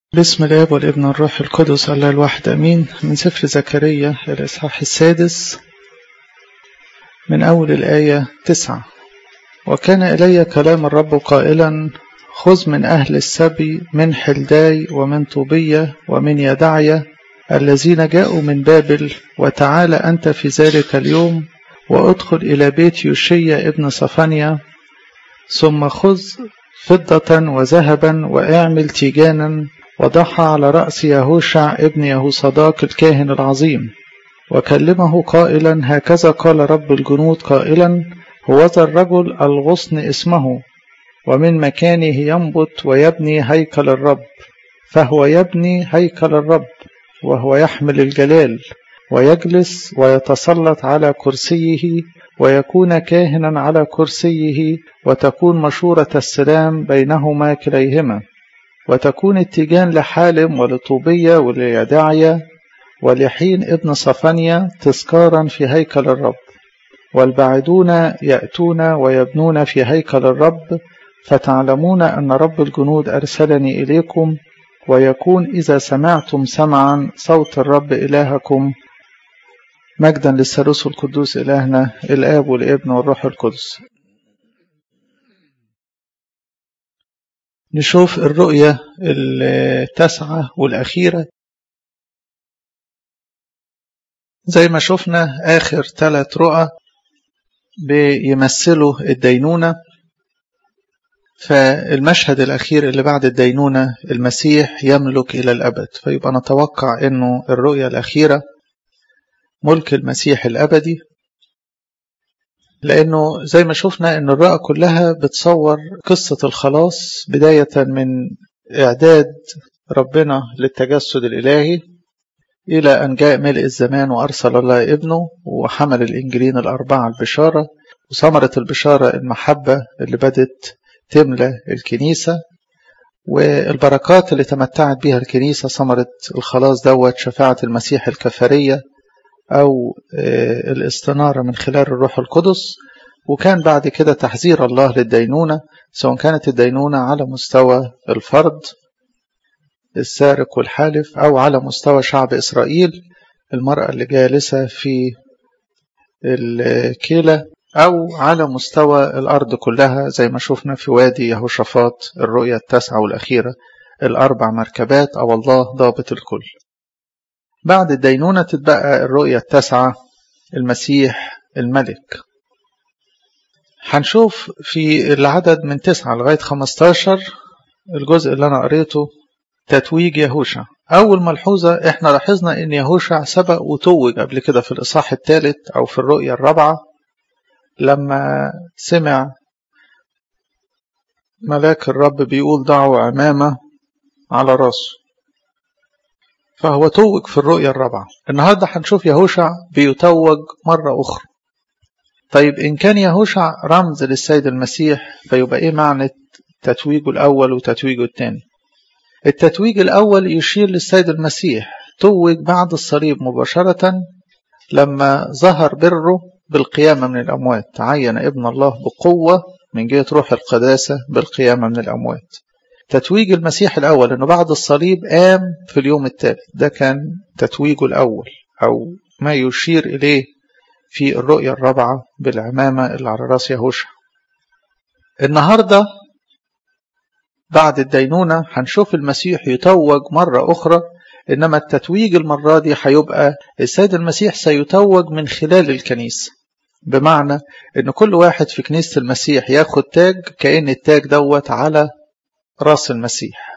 بسم الاب والابن والروح القدس الله الواحد امين من سفر زكريا الاصحاح السادس من اول الايه تسعة وكان الي كلام الرب قائلا خذ من اهل السبي من حلداي ومن طوبيه ومن يدعيه الذين جاءوا من بابل وتعال انت في ذلك اليوم وادخل الى بيت يوشيا ابن صفانيا ثم خذ فضة وذهبا واعمل تيجانا وضعها على رأس يهوشع ابن يهوصداق الكاهن العظيم وكلمه قائلا هكذا قال رب الجنود قائلا هوذا الرجل الغصن اسمه ومن مكانه ينبت ويبني هيكل الرب فهو يبني هيكل الرب وهو يحمل الجلال ويجلس ويتسلط على كرسيه ويكون كاهنا على كرسيه وتكون مشورة السلام بينهما كليهما وتكون التيجان لحالم ولطوبية وليدعية ولحين ابن صفانيا تذكارا في هيكل الرب والبعدون يأتون ويبنون في هيكل الرب فتعلمون أن رب الجنود أرسلني إليكم ويكون إذا سمعتم سمعا صوت الرب إلهكم مجدا للثالوث القدوس إلهنا الآب والابن والروح القدس نشوف الرؤية التاسعة والأخيرة زي ما شفنا آخر ثلاث رؤى بيمثلوا الدينونة فالمشهد الأخير اللي بعد الدينونة المسيح يملك إلى الأبد فيبقى نتوقع أنه الرؤية الأخيرة ملك المسيح الأبدي لأنه زي ما شفنا أن الرؤى كلها بتصور قصة الخلاص بداية من إعداد ربنا للتجسد الإلهي إلى أن جاء ملء الزمان وأرسل الله ابنه وحمل الإنجيلين الأربعة البشارة وثمرة البشارة المحبة اللي بدت تملى الكنيسة والبركات اللي تمتعت بها الكنيسة ثمرة الخلاص دوت شفاعة المسيح الكفارية أو الاستنارة من خلال الروح القدس وكان بعد كده تحذير الله للدينونة سواء كانت الدينونة على مستوى الفرد السارق والحالف أو على مستوى شعب إسرائيل المرأة اللي جالسة في الكيلة أو على مستوى الأرض كلها زي ما شفنا في وادي يهوشافاط الرؤية التاسعة والأخيرة الأربع مركبات أو الله ضابط الكل بعد الدينونة تتبقى الرؤية التاسعة المسيح الملك هنشوف في العدد من تسعة لغاية خمستاشر الجزء اللي أنا قريته تتويج يهوشع أول ملحوظة إحنا لاحظنا إن يهوشع سبق وتوج قبل كده في الإصحاح الثالث أو في الرؤية الرابعة لما سمع ملاك الرب بيقول ضعوا عمامة على راسه فهو توج في الرؤية الرابعة النهاردة هنشوف يهوشع بيتوج مرة أخرى طيب إن كان يهوشع رمز للسيد المسيح فيبقى إيه معنى تتويجه الأول وتتويجه الثاني التتويج الأول يشير للسيد المسيح توج بعد الصليب مباشرة لما ظهر بره بالقيامة من الأموات تعين ابن الله بقوة من جهة روح القداسة بالقيامة من الأموات تتويج المسيح الأول أنه بعد الصليب قام في اليوم الثالث ده كان تتويجه الأول أو ما يشير إليه في الرؤية الرابعة بالعمامة اللي على راس يهوشع النهاردة بعد الدينونة هنشوف المسيح يتوج مرة أخرى إنما التتويج المرة دي هيبقى السيد المسيح سيتوج من خلال الكنيسة بمعنى إن كل واحد في كنيسة المسيح ياخد تاج كأن التاج دوت على راس المسيح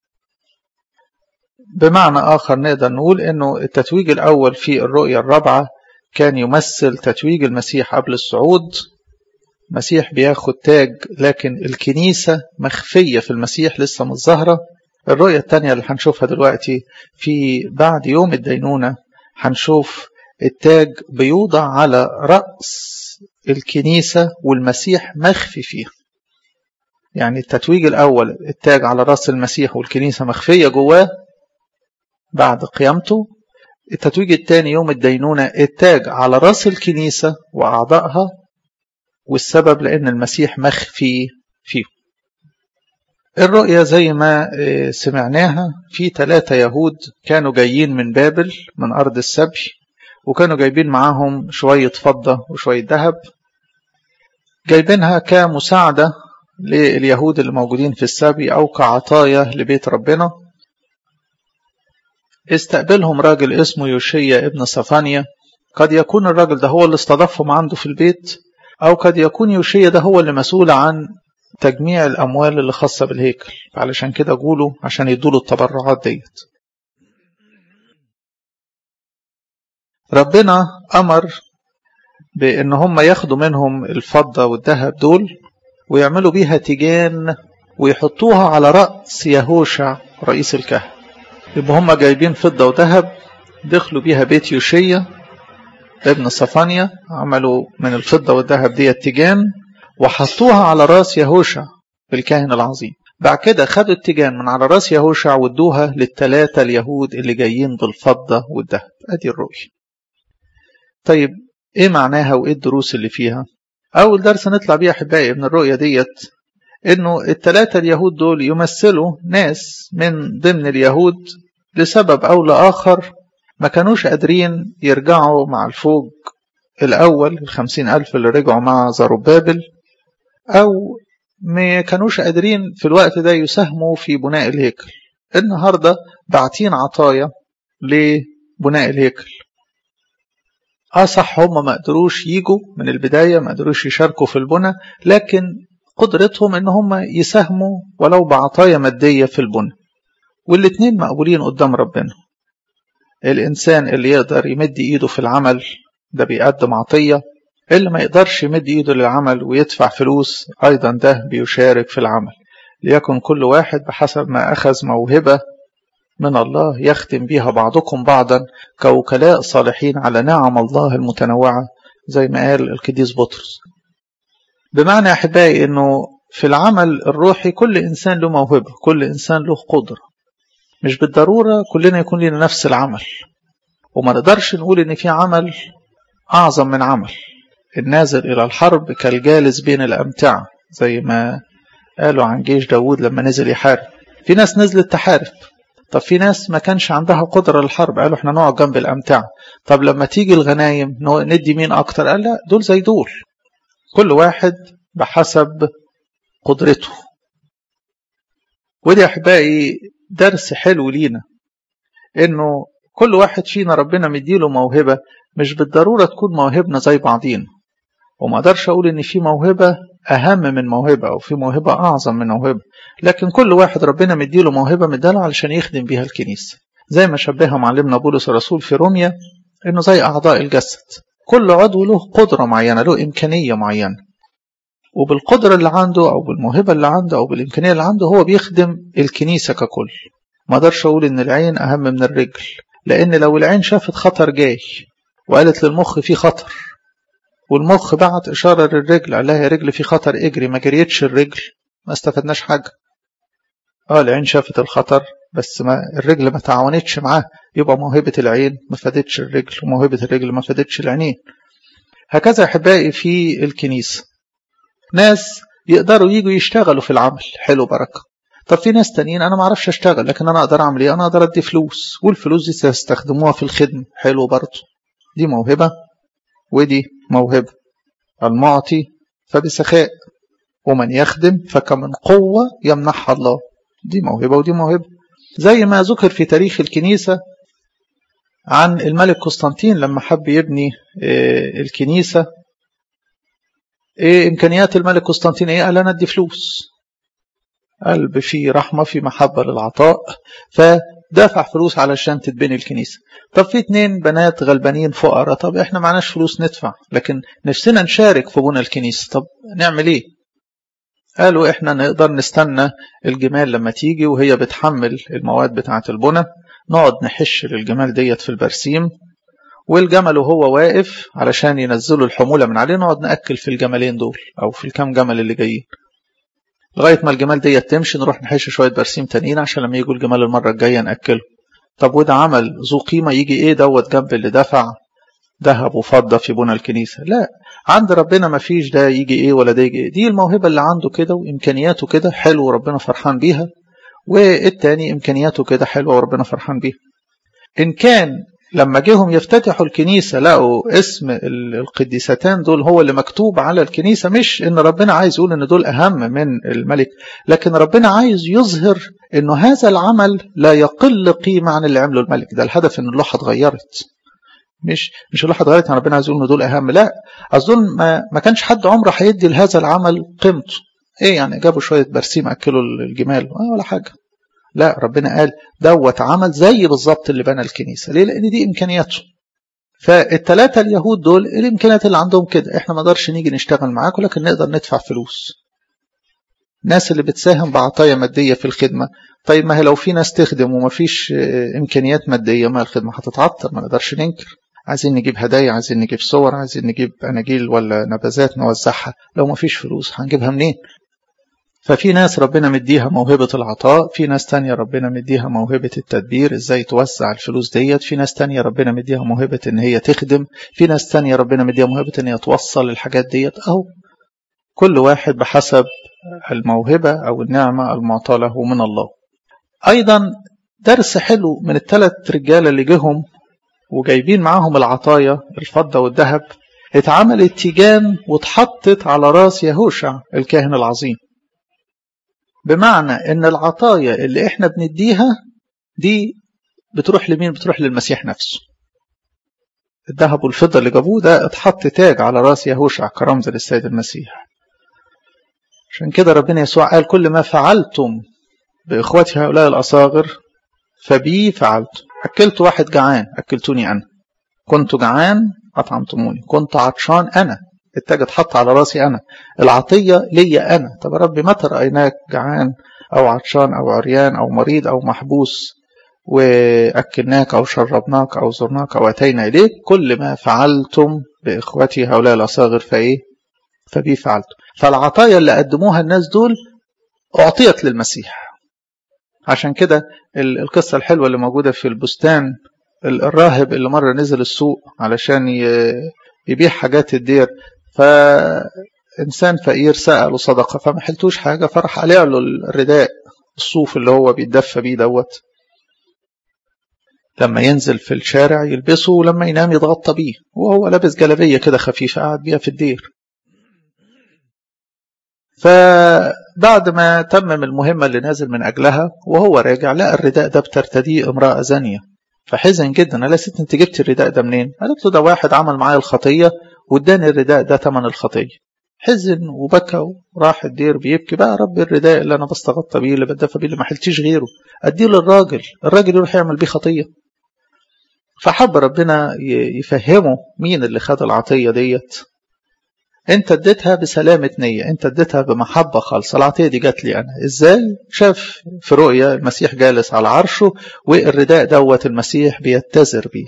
بمعنى آخر نقدر نقول أنه التتويج الأول في الرؤية الرابعة كان يمثل تتويج المسيح قبل الصعود المسيح بياخد تاج لكن الكنيسة مخفية في المسيح لسه مش ظاهرة الرؤية الثانية اللي هنشوفها دلوقتي في بعد يوم الدينونة هنشوف التاج بيوضع على رأس الكنيسة والمسيح مخفي فيها يعني التتويج الأول التاج على رأس المسيح والكنيسة مخفية جواه بعد قيامته التتويج الثاني يوم الدينونة التاج على رأس الكنيسة وأعضائها والسبب لأن المسيح مخفي فيه الرؤية زي ما سمعناها في ثلاثة يهود كانوا جايين من بابل من أرض السبي وكانوا جايبين معاهم شوية فضة وشوية ذهب جايبينها كمساعدة لليهود اللي موجودين في السبي أو كعطايا لبيت ربنا استقبلهم راجل اسمه يوشيا ابن صفانيا قد يكون الراجل ده هو اللي استضافهم عنده في البيت أو قد يكون يوشيا ده هو اللي مسؤول عن تجميع الأموال اللي خاصة بالهيكل علشان كده قولوا عشان يدولوا التبرعات ديت ربنا أمر بأن هم ياخدوا منهم الفضة والذهب دول ويعملوا بيها تيجان ويحطوها على رأس يهوشع رئيس الكهنة يبقى هم جايبين فضة وذهب دخلوا بيها بيت يوشيا ابن صفانيا عملوا من الفضة والذهب دي التيجان وحطوها على راس يهوشع الكاهن العظيم بعد كده خدوا التيجان من على راس يهوشع وادوها للثلاثة اليهود اللي جايين بالفضة والذهب ادي الرؤية طيب ايه معناها وايه الدروس اللي فيها اول درس نطلع بيه احبائي من الرؤية ديت انه الثلاثة اليهود دول يمثلوا ناس من ضمن اليهود لسبب او لاخر ما كانوش قادرين يرجعوا مع الفوج الاول الخمسين الف اللي رجعوا مع زروبابل أو ما كانوش قادرين في الوقت ده يساهموا في بناء الهيكل النهاردة باعتين عطايا لبناء الهيكل اه صح هم ما قدروش يجوا من البداية ما قدروش يشاركوا في البنى لكن قدرتهم ان هم يساهموا ولو بعطايا مادية في البنى والاتنين مقبولين قدام ربنا الإنسان اللي يقدر يمد إيده في العمل ده بيقدم عطية اللي ما يقدرش يمد ايده للعمل ويدفع فلوس ايضا ده بيشارك في العمل ليكن كل واحد بحسب ما اخذ موهبه من الله يختم بها بعضكم بعضا كوكلاء صالحين على نعم الله المتنوعه زي ما قال القديس بطرس بمعنى احبائي انه في العمل الروحي كل انسان له موهبه كل انسان له قدره مش بالضروره كلنا يكون لنا نفس العمل وما نقدرش نقول ان في عمل اعظم من عمل النازل إلى الحرب كالجالس بين الأمتعة زي ما قالوا عن جيش داود لما نزل يحارب في ناس نزلت تحارب طب في ناس ما كانش عندها قدرة للحرب قالوا احنا نقعد جنب الأمتعة طب لما تيجي الغنايم ندي مين أكتر قال لا دول زي دول كل واحد بحسب قدرته ودي أحبائي درس حلو لينا إنه كل واحد فينا ربنا مديله موهبة مش بالضرورة تكون موهبنا زي بعضينا وما اقدرش اقول ان في موهبه اهم من موهبه او في موهبه اعظم من موهبه لكن كل واحد ربنا مديله موهبه مداله علشان يخدم بيها الكنيسه زي ما شبهها معلمنا بولس الرسول في روميا انه زي اعضاء الجسد كل عضو له قدره معينه له امكانيه معينه وبالقدره اللي عنده او بالموهبه اللي عنده او بالامكانيه اللي عنده هو بيخدم الكنيسه ككل ما اقدرش اقول ان العين اهم من الرجل لان لو العين شافت خطر جاي وقالت للمخ في خطر والمخ بعت إشارة للرجل قال لها يا رجل في خطر اجري ما جريتش الرجل ما استفدناش حاجة اه العين شافت الخطر بس ما الرجل ما تعاونتش معاه يبقى موهبة العين ما فادتش الرجل وموهبة الرجل ما فادتش العينين هكذا أحبائي في الكنيسة ناس يقدروا يجوا يشتغلوا في العمل حلو بركة طب في ناس تانيين أنا ما أعرفش أشتغل لكن أنا أقدر أعمل إيه أنا أقدر أدي فلوس والفلوس دي تستخدموها في الخدمة حلو برضه دي موهبة ودي موهبة المعطي فبسخاء ومن يخدم فكمن قوة يمنحها الله دي موهبة ودي موهبة زي ما ذكر في تاريخ الكنيسة عن الملك قسطنطين لما حب يبني الكنيسة ايه امكانيات الملك قسطنطين ايه قال انا ادي فلوس قلب فيه رحمة في محبة للعطاء فدافع فلوس علشان تتبني الكنيسة طب في اتنين بنات غلبانين فقراء طب احنا معناش فلوس ندفع لكن نفسنا نشارك في بنى الكنيسة طب نعمل ايه قالوا احنا نقدر نستنى الجمال لما تيجي وهي بتحمل المواد بتاعة البنى نقعد نحش للجمال ديت في البرسيم والجمل وهو واقف علشان ينزلوا الحمولة من عليه نقعد نأكل في الجملين دول أو في الكام جمل اللي جايين لغاية ما الجمال ديت تمشي نروح نحش شوية برسيم تانيين عشان لما يجوا الجمال المرة الجاية نأكله طب وده عمل ذو قيمة يجي ايه دوت جنب اللي دفع ذهب وفضة في بنى الكنيسة لا عند ربنا ما فيش ده يجي ايه ولا ده يجي ايه دي الموهبة اللي عنده كده وامكانياته كده حلو وربنا فرحان بيها والتاني امكانياته كده حلوة وربنا فرحان بيها ان كان لما جيهم يفتتحوا الكنيسة لقوا اسم القديستان دول هو اللي مكتوب على الكنيسة مش ان ربنا عايز يقول ان دول اهم من الملك لكن ربنا عايز يظهر انه هذا العمل لا يقل قيمة عن اللي عمله الملك ده الهدف ان اللوحة اتغيرت مش مش اللوحة اتغيرت يعني ربنا عايز يقول ان دول اهم لا اظن ما, ما كانش حد عمره هيدي لهذا العمل قيمته ايه يعني جابوا شوية برسيم اكلوا الجمال آه ولا حاجة لا ربنا قال دوت عمل زي بالظبط اللي بنى الكنيسة ليه لأن دي إمكانياته فالتلاتة اليهود دول الإمكانيات اللي عندهم كده إحنا ما نقدرش نيجي نشتغل معاكم لكن نقدر ندفع فلوس الناس اللي بتساهم بعطايا مادية في الخدمة طيب ما هي لو في ناس تخدم وما فيش إمكانيات مادية ما الخدمة هتتعطل ما نقدرش ننكر عايزين نجيب هدايا عايزين نجيب صور عايزين نجيب أناجيل ولا نبذات نوزعها لو ما فيش فلوس هنجيبها منين ففي ناس ربنا مديها موهبة العطاء في ناس تانية ربنا مديها موهبة التدبير ازاي توزع الفلوس ديت في ناس تانية ربنا مديها موهبة ان هي تخدم في ناس تانية ربنا مديها موهبة ان هي توصل الحاجات ديت اهو كل واحد بحسب الموهبة او النعمة المعطاة له من الله ايضا درس حلو من الثلاث رجالة اللي جهم وجايبين معاهم العطايا الفضة والذهب اتعملت تيجان واتحطت على راس يهوشع الكاهن العظيم بمعنى ان العطايا اللي احنا بنديها دي بتروح لمين بتروح للمسيح نفسه الذهب والفضة اللي جابوه ده اتحط تاج على راس يهوشع كرمز للسيد المسيح عشان كده ربنا يسوع قال كل ما فعلتم بإخوتي هؤلاء الأصاغر فبي فعلت أكلت واحد جعان أكلتوني أنا كنت جعان أطعمتموني كنت عطشان أنا التاج اتحط على راسي أنا العطية ليا أنا طب يا ربي متى رأيناك جعان أو عطشان أو عريان أو مريض أو محبوس وأكلناك أو شربناك أو زرناك أو أتينا إليك كل ما فعلتم بإخوتي هؤلاء الأصاغر فإيه فبي فعلتم فالعطايا اللي قدموها الناس دول أعطيت للمسيح عشان كده القصة الحلوة اللي موجودة في البستان الراهب اللي مرة نزل السوق علشان يبيع حاجات الدير فإنسان فقير سأله صدقة فما حلتوش حاجة فراح عليه له الرداء الصوف اللي هو بيتدفى بيه دوت لما ينزل في الشارع يلبسه ولما ينام يتغطى بيه وهو لابس جلابية كده خفيفة قاعد بيها في الدير فبعد ما تمم المهمة اللي نازل من أجلها وهو راجع لقى الرداء ده بترتديه امرأة زانية فحزن جدا قال ست انت جبت الرداء ده منين قالت له ده واحد عمل معايا الخطية واداني الرداء ده ثمن الخطية حزن وبكى وراح الدير بيبكي بقى رب الرداء اللي انا بستغطى بيه اللي بدفى بيه اللي ما حلتيش غيره اديه للراجل الراجل يروح يعمل بيه خطية فحب ربنا يفهمه مين اللي خد العطية ديت انت اديتها بسلامة نية انت اديتها بمحبة خالصة العطية دي جات لي انا ازاي شاف في رؤيا المسيح جالس على عرشه والرداء دوت المسيح بيتزر بيه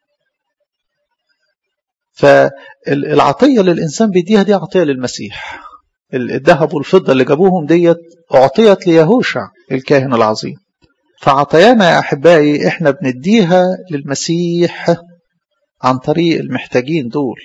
فالعطية للإنسان بيديها دي عطية للمسيح الذهب والفضة اللي جابوهم ديت أعطيت ليهوشع الكاهن العظيم فعطيانا يا أحبائي إحنا بنديها للمسيح عن طريق المحتاجين دول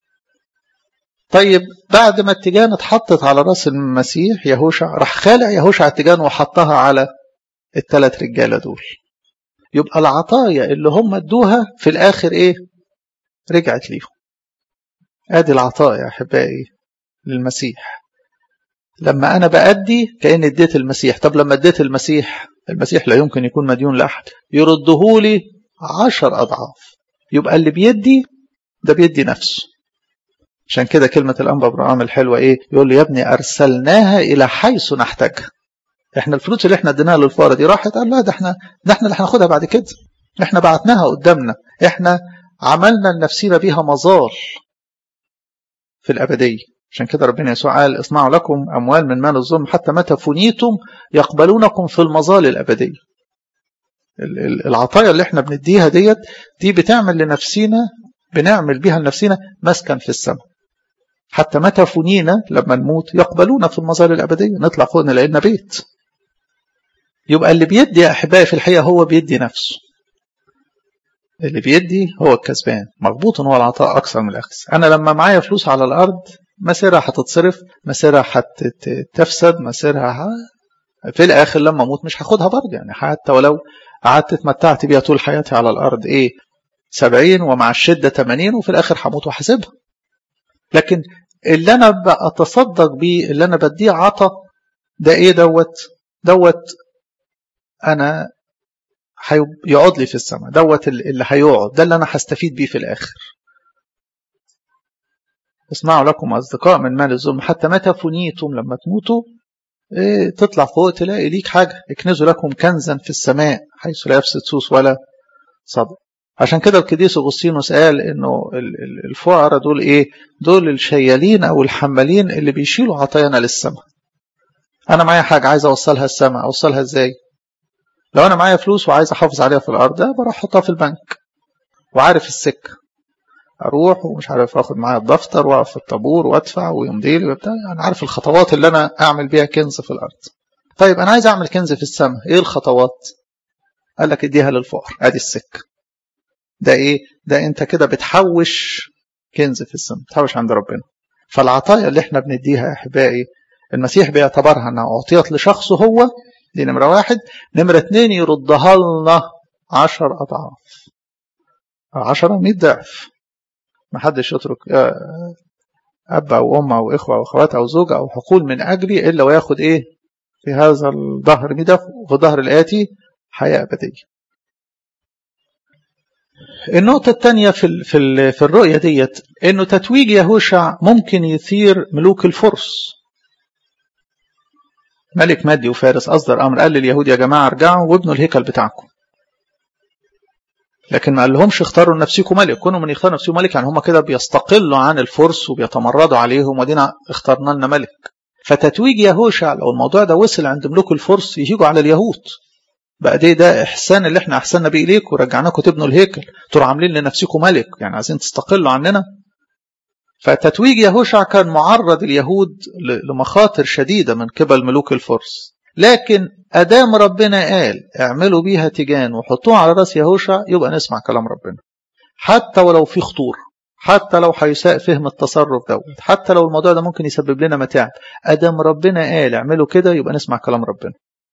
طيب بعد ما التيجان اتحطت على راس المسيح يهوشع راح خالع يهوشع التيجان وحطها على الثلاث رجاله دول يبقى العطايا اللي هم ادوها في الاخر ايه رجعت ليهم ادي العطاء يا احبائي للمسيح لما انا بادي كاني اديت المسيح طب لما اديت المسيح المسيح لا يمكن يكون مديون لاحد يردهولي عشر اضعاف يبقى اللي بيدي ده بيدي نفسه عشان كده كلمة الأنبا أبراهام الحلوة إيه؟ يقول لي يا ابني أرسلناها إلى حيث نحتاجها. إحنا الفلوس اللي إحنا اديناها للفارة دي راحت قال لا ده إحنا ده إحنا اللي هناخدها بعد كده. إحنا بعتناها قدامنا، إحنا عملنا لنفسنا بيها مظال في الأبدية. عشان كده ربنا يسوع قال اصنعوا لكم أموال من مال الظلم حتى متى فنيتم يقبلونكم في المظال الأبدية. العطايا اللي احنا بنديها ديت دي بتعمل لنفسينا بنعمل بيها لنفسنا مسكن في السماء حتى متى فنينا لما نموت يقبلونا في المظال الأبدية نطلع فوق نلاقينا بيت يبقى اللي بيدي يا أحبائي في الحقيقة هو بيدي نفسه اللي بيدي هو الكسبان مغبوط هو العطاء أكثر من الأخذ أنا لما معايا فلوس على الأرض مسيرها هتتصرف مسيرها هتتفسد مسيرها في الآخر لما أموت مش هاخدها برضه يعني حتى ولو قعدت اتمتعت بيها طول حياتي على الأرض إيه سبعين ومع الشدة تمانين وفي الآخر هموت وحاسبها لكن اللي أنا بتصدق بيه اللي أنا بديه عطا ده إيه دوت دوت أنا هيقعد لي في السماء دوت اللي هيقعد ده اللي أنا هستفيد بيه في الآخر اسمعوا لكم أصدقاء من مال الظلم حتى متى فنيتم لما تموتوا إيه تطلع فوق تلاقي ليك حاجة اكنزوا لكم كنزا في السماء حيث لا يفسد سوس ولا صدق عشان كده القديس اغسطينوس قال انه الفقراء دول ايه دول الشيالين او الحمالين اللي بيشيلوا عطايانا للسماء انا معايا حاجه عايز اوصلها السماء اوصلها ازاي لو انا معايا فلوس وعايز احافظ عليها في الارض بروح احطها في البنك وعارف السكه اروح ومش عارف اخد معايا الدفتر واقف في الطابور وادفع ويمضي لي وبتاع انا عارف الخطوات اللي انا اعمل بيها كنز في الارض طيب انا عايز اعمل كنز في السماء ايه الخطوات قال لك اديها للفقر ادي السكه ده ايه ده انت كده بتحوش كنز في السماء بتحوش عند ربنا فالعطايا اللي احنا بنديها يا احبائي المسيح بيعتبرها انها اعطيت لشخصه هو دي نمره واحد نمره اتنين يردها لنا عشر اضعاف عشرة مئة ضعف ما حدش يترك اب او ام او اخوه او اخوات او زوجه او حقول من اجلي الا وياخد ايه في هذا الظهر مدى وفي الظهر الاتي حياه ابديه النقطة الثانية في في في الرؤية ديت إنه تتويج يهوشع ممكن يثير ملوك الفرس. ملك مادي وفارس أصدر أمر قال لليهود يا جماعة ارجعوا وابنوا الهيكل بتاعكم. لكن ما قالهمش اختاروا لنفسكم ملك، كونوا من يختاروا نفسهم ملك يعني هم كده بيستقلوا عن الفرس وبيتمردوا عليهم ودينا اخترنا لنا ملك. فتتويج يهوشع لو الموضوع ده وصل عند ملوك الفرس يهيجوا على اليهود. بقى دي ده احسان اللي احنا احسننا بيه اليكم ورجعناكم تبنوا الهيكل تروحوا عاملين لنفسكم ملك يعني عايزين تستقلوا عننا فتتويج يهوشع كان معرض اليهود لمخاطر شديده من قبل ملوك الفرس لكن ادام ربنا قال اعملوا بيها تيجان وحطوها على راس يهوشع يبقى نسمع كلام ربنا حتى ولو في خطوره حتى لو هيساء فهم التصرف دوت حتى لو الموضوع ده ممكن يسبب لنا متاعب ادام ربنا قال اعملوا كده يبقى نسمع كلام ربنا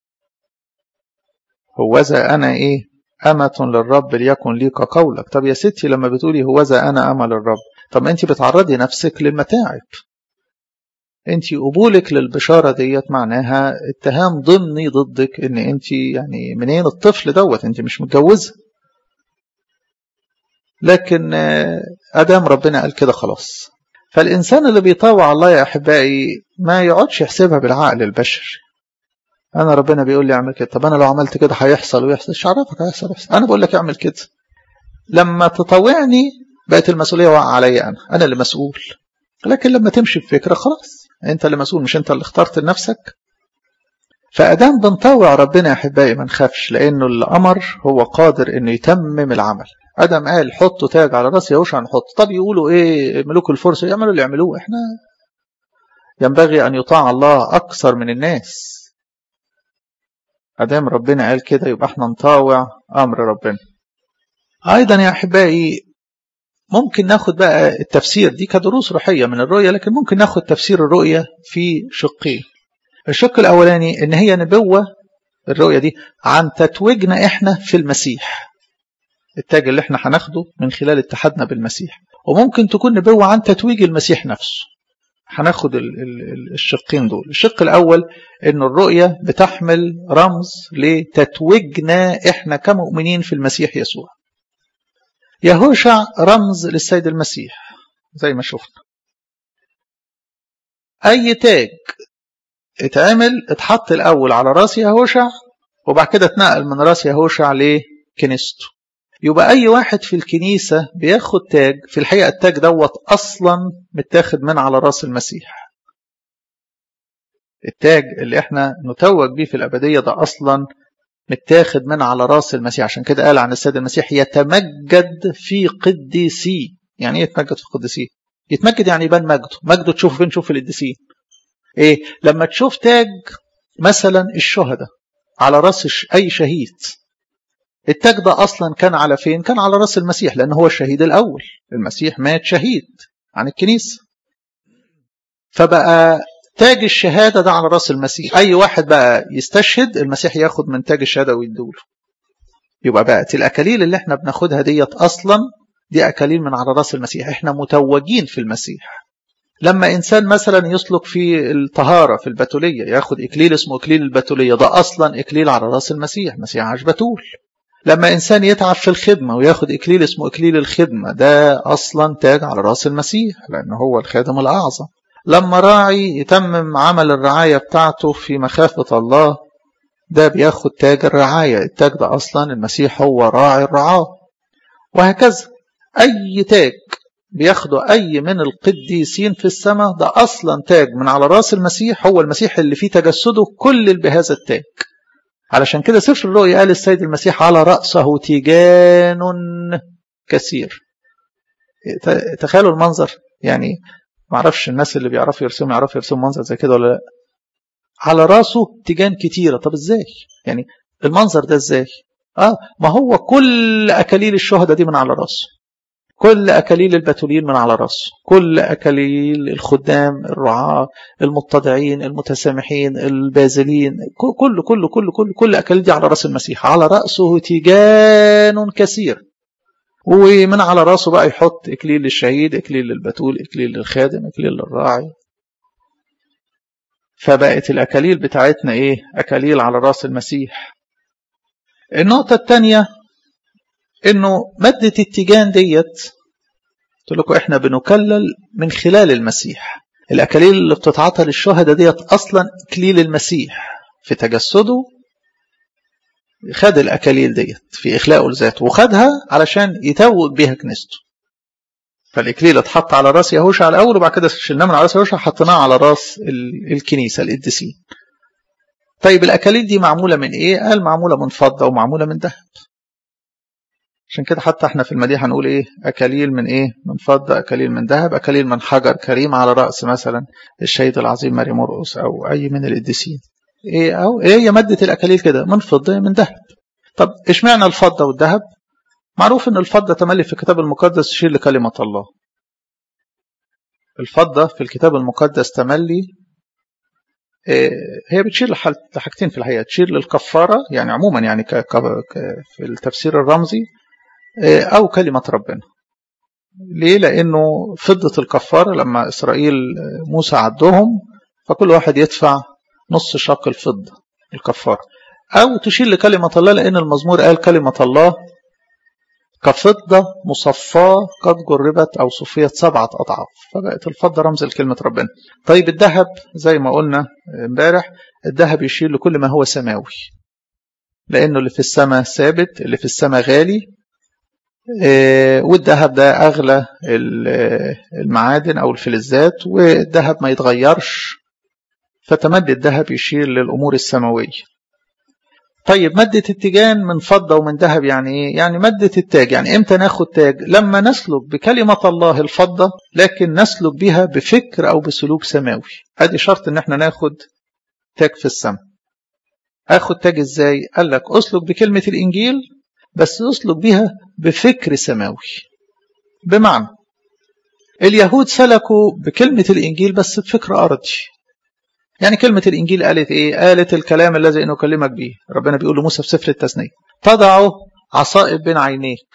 هوذا أنا إيه أمة للرب ليكن لي كقولك طب يا ستي لما بتقولي هوذا أنا أمة للرب طب أنت بتعرضي نفسك للمتاعب أنت قبولك للبشارة ديت معناها اتهام ضمني ضدك إن أنت يعني منين الطفل دوت أنت مش متجوزة لكن أدام ربنا قال كده خلاص فالإنسان اللي بيطاوع الله يا أحبائي ما يقعدش يحسبها بالعقل البشري انا ربنا بيقول لي اعمل كده طب انا لو عملت كده هيحصل ويحصل مش عارفك هيحصل يحصل انا بقول لك اعمل كده لما تطوعني بقت المسؤوليه واقعه عليا انا انا اللي مسؤول لكن لما تمشي بفكره خلاص انت اللي مسؤول مش انت اللي اخترت لنفسك فادام بنطوع ربنا يا احبائي ما نخافش لانه اللي امر هو قادر انه يتمم العمل ادم قال حطوا تاج على راس يهوشع نحط طب يقولوا ايه ملوك الفرس يعملوا اللي يعملوه احنا ينبغي ان يطاع الله اكثر من الناس ادام ربنا قال كده يبقى احنا نطاوع امر ربنا ايضا يا احبائي ممكن ناخد بقى التفسير دي كدروس روحيه من الرؤيه لكن ممكن ناخد تفسير الرؤيه في شقين الشق الاولاني ان هي نبوه الرؤيه دي عن تتويجنا احنا في المسيح التاج اللي احنا هناخده من خلال اتحادنا بالمسيح وممكن تكون نبوه عن تتويج المسيح نفسه هناخد الشقين دول الشق الأول أن الرؤية بتحمل رمز لتتويجنا إحنا كمؤمنين في المسيح يسوع يهوشع رمز للسيد المسيح زي ما شفنا أي تاج اتعمل اتحط الأول على راس يهوشع وبعد كده اتنقل من راس يهوشع لكنيسته يبقى أي واحد في الكنيسة بياخد تاج في الحقيقة التاج دوت أصلا متاخد من على راس المسيح التاج اللي احنا نتوج بيه في الأبدية ده أصلا متاخد من على راس المسيح عشان كده قال عن السيد المسيح يتمجد في قديسيه يعني ايه يتمجد في قديسيه يتمجد يعني يبان مجده مجده تشوف فين تشوف القديسين ايه لما تشوف تاج مثلا الشهداء على راس اي شهيد التاج ده أصلا كان على فين كان على رأس المسيح لأن هو الشهيد الأول المسيح مات شهيد عن الكنيسة فبقى تاج الشهادة ده على رأس المسيح أي واحد بقى يستشهد المسيح ياخد من تاج الشهادة ويدوله يبقى بقت الأكاليل اللي احنا بناخدها ديت أصلا دي أكاليل من على رأس المسيح احنا متوجين في المسيح لما إنسان مثلا يسلك في الطهارة في البتولية ياخد إكليل اسمه إكليل البتولية ده أصلا إكليل على رأس المسيح مسيح عاش بتول لما إنسان يتعب في الخدمة وياخد إكليل اسمه إكليل الخدمة ده أصلا تاج على رأس المسيح لأنه هو الخادم الأعظم لما راعي يتمم عمل الرعاية بتاعته في مخافة الله ده بياخد تاج الرعاية التاج ده أصلا المسيح هو راعي الرعاة وهكذا أي تاج بياخده أي من القديسين في السماء ده أصلا تاج من على رأس المسيح هو المسيح اللي فيه تجسده كل بهذا التاج علشان كده سفر الرؤيا قال السيد المسيح على رأسه تيجان كثير تخيلوا المنظر يعني ما اعرفش الناس اللي بيعرفوا يرسموا يعرفوا يرسموا منظر زي كده ولا لا على راسه تيجان كتيرة طب ازاي يعني المنظر ده ازاي اه ما هو كل اكاليل الشهداء دي من على راسه كل اكاليل البتولين من على راسه كل اكاليل الخدام الرعاة المتضعين المتسامحين البازلين كل كل كل كل كل اكاليل دي على راس المسيح على راسه تيجان كثير ومن على راسه بقى يحط اكليل للشهيد اكليل للبتول اكليل للخادم اكليل للراعي فبقت الاكاليل بتاعتنا ايه اكاليل على راس المسيح النقطة الثانية انه مادة التيجان ديت قلت لكم احنا بنكلل من خلال المسيح الاكاليل اللي بتتعاطى للشهداء ديت اصلا اكليل المسيح في تجسده خد الأكاليل ديت في إخلاقه لذاته وخدها علشان يتوج بيها كنيسته فالإكليل اتحط على راس يهوشع الأول وبعد كده شلناه من على راس يهوشع حطيناه على راس الكنيسة القديسين طيب الأكاليل دي معمولة من إيه؟ قال معمولة من فضة ومعمولة من ذهب عشان كده حتى احنا في المديح هنقول ايه اكاليل من ايه من فضة اكاليل من ذهب اكاليل من حجر كريم على رأس مثلا الشهيد العظيم ماري مرقس او اي من القديسين ايه او ايه هي ماده الاكاليل كده من فضه من ذهب طب اشمعنى الفضه والذهب معروف ان الفضه تملي في الكتاب المقدس تشير لكلمه الله الفضه في الكتاب المقدس تملي إيه هي بتشير لحاجتين في الحقيقه تشير للكفاره يعني عموما يعني ك في التفسير الرمزي إيه او كلمه ربنا ليه لانه فضه الكفاره لما اسرائيل موسى عدهم فكل واحد يدفع نص شاق الفضة الكفارة أو تشير لكلمة الله لأن المزمور قال كلمة الله كفضة مصفاة قد جربت أو صفيت سبعة أضعاف فبقت الفضة رمز لكلمة ربنا طيب الذهب زي ما قلنا امبارح الذهب يشير لكل ما هو سماوي لأنه اللي في السماء ثابت اللي في السماء غالي والذهب ده أغلى المعادن أو الفلزات والذهب ما يتغيرش فتمد الذهب يشير للأمور السماوية طيب مادة التيجان من فضة ومن ذهب يعني ايه؟ يعني مادة التاج يعني امتى ناخد تاج؟ لما نسلك بكلمة الله الفضة لكن نسلك بها بفكر أو بسلوك سماوي. ادي شرط ان احنا ناخد تاج في السماء. اخد تاج ازاي؟ قال لك اسلك بكلمة الإنجيل بس اسلك بها بفكر سماوي. بمعنى اليهود سلكوا بكلمة الإنجيل بس بفكر أرضي. يعني كلمة الإنجيل قالت إيه؟ قالت الكلام الذي أنا أكلمك به ربنا بيقول لموسى في سفر التثنية تضع عصائب بين عينيك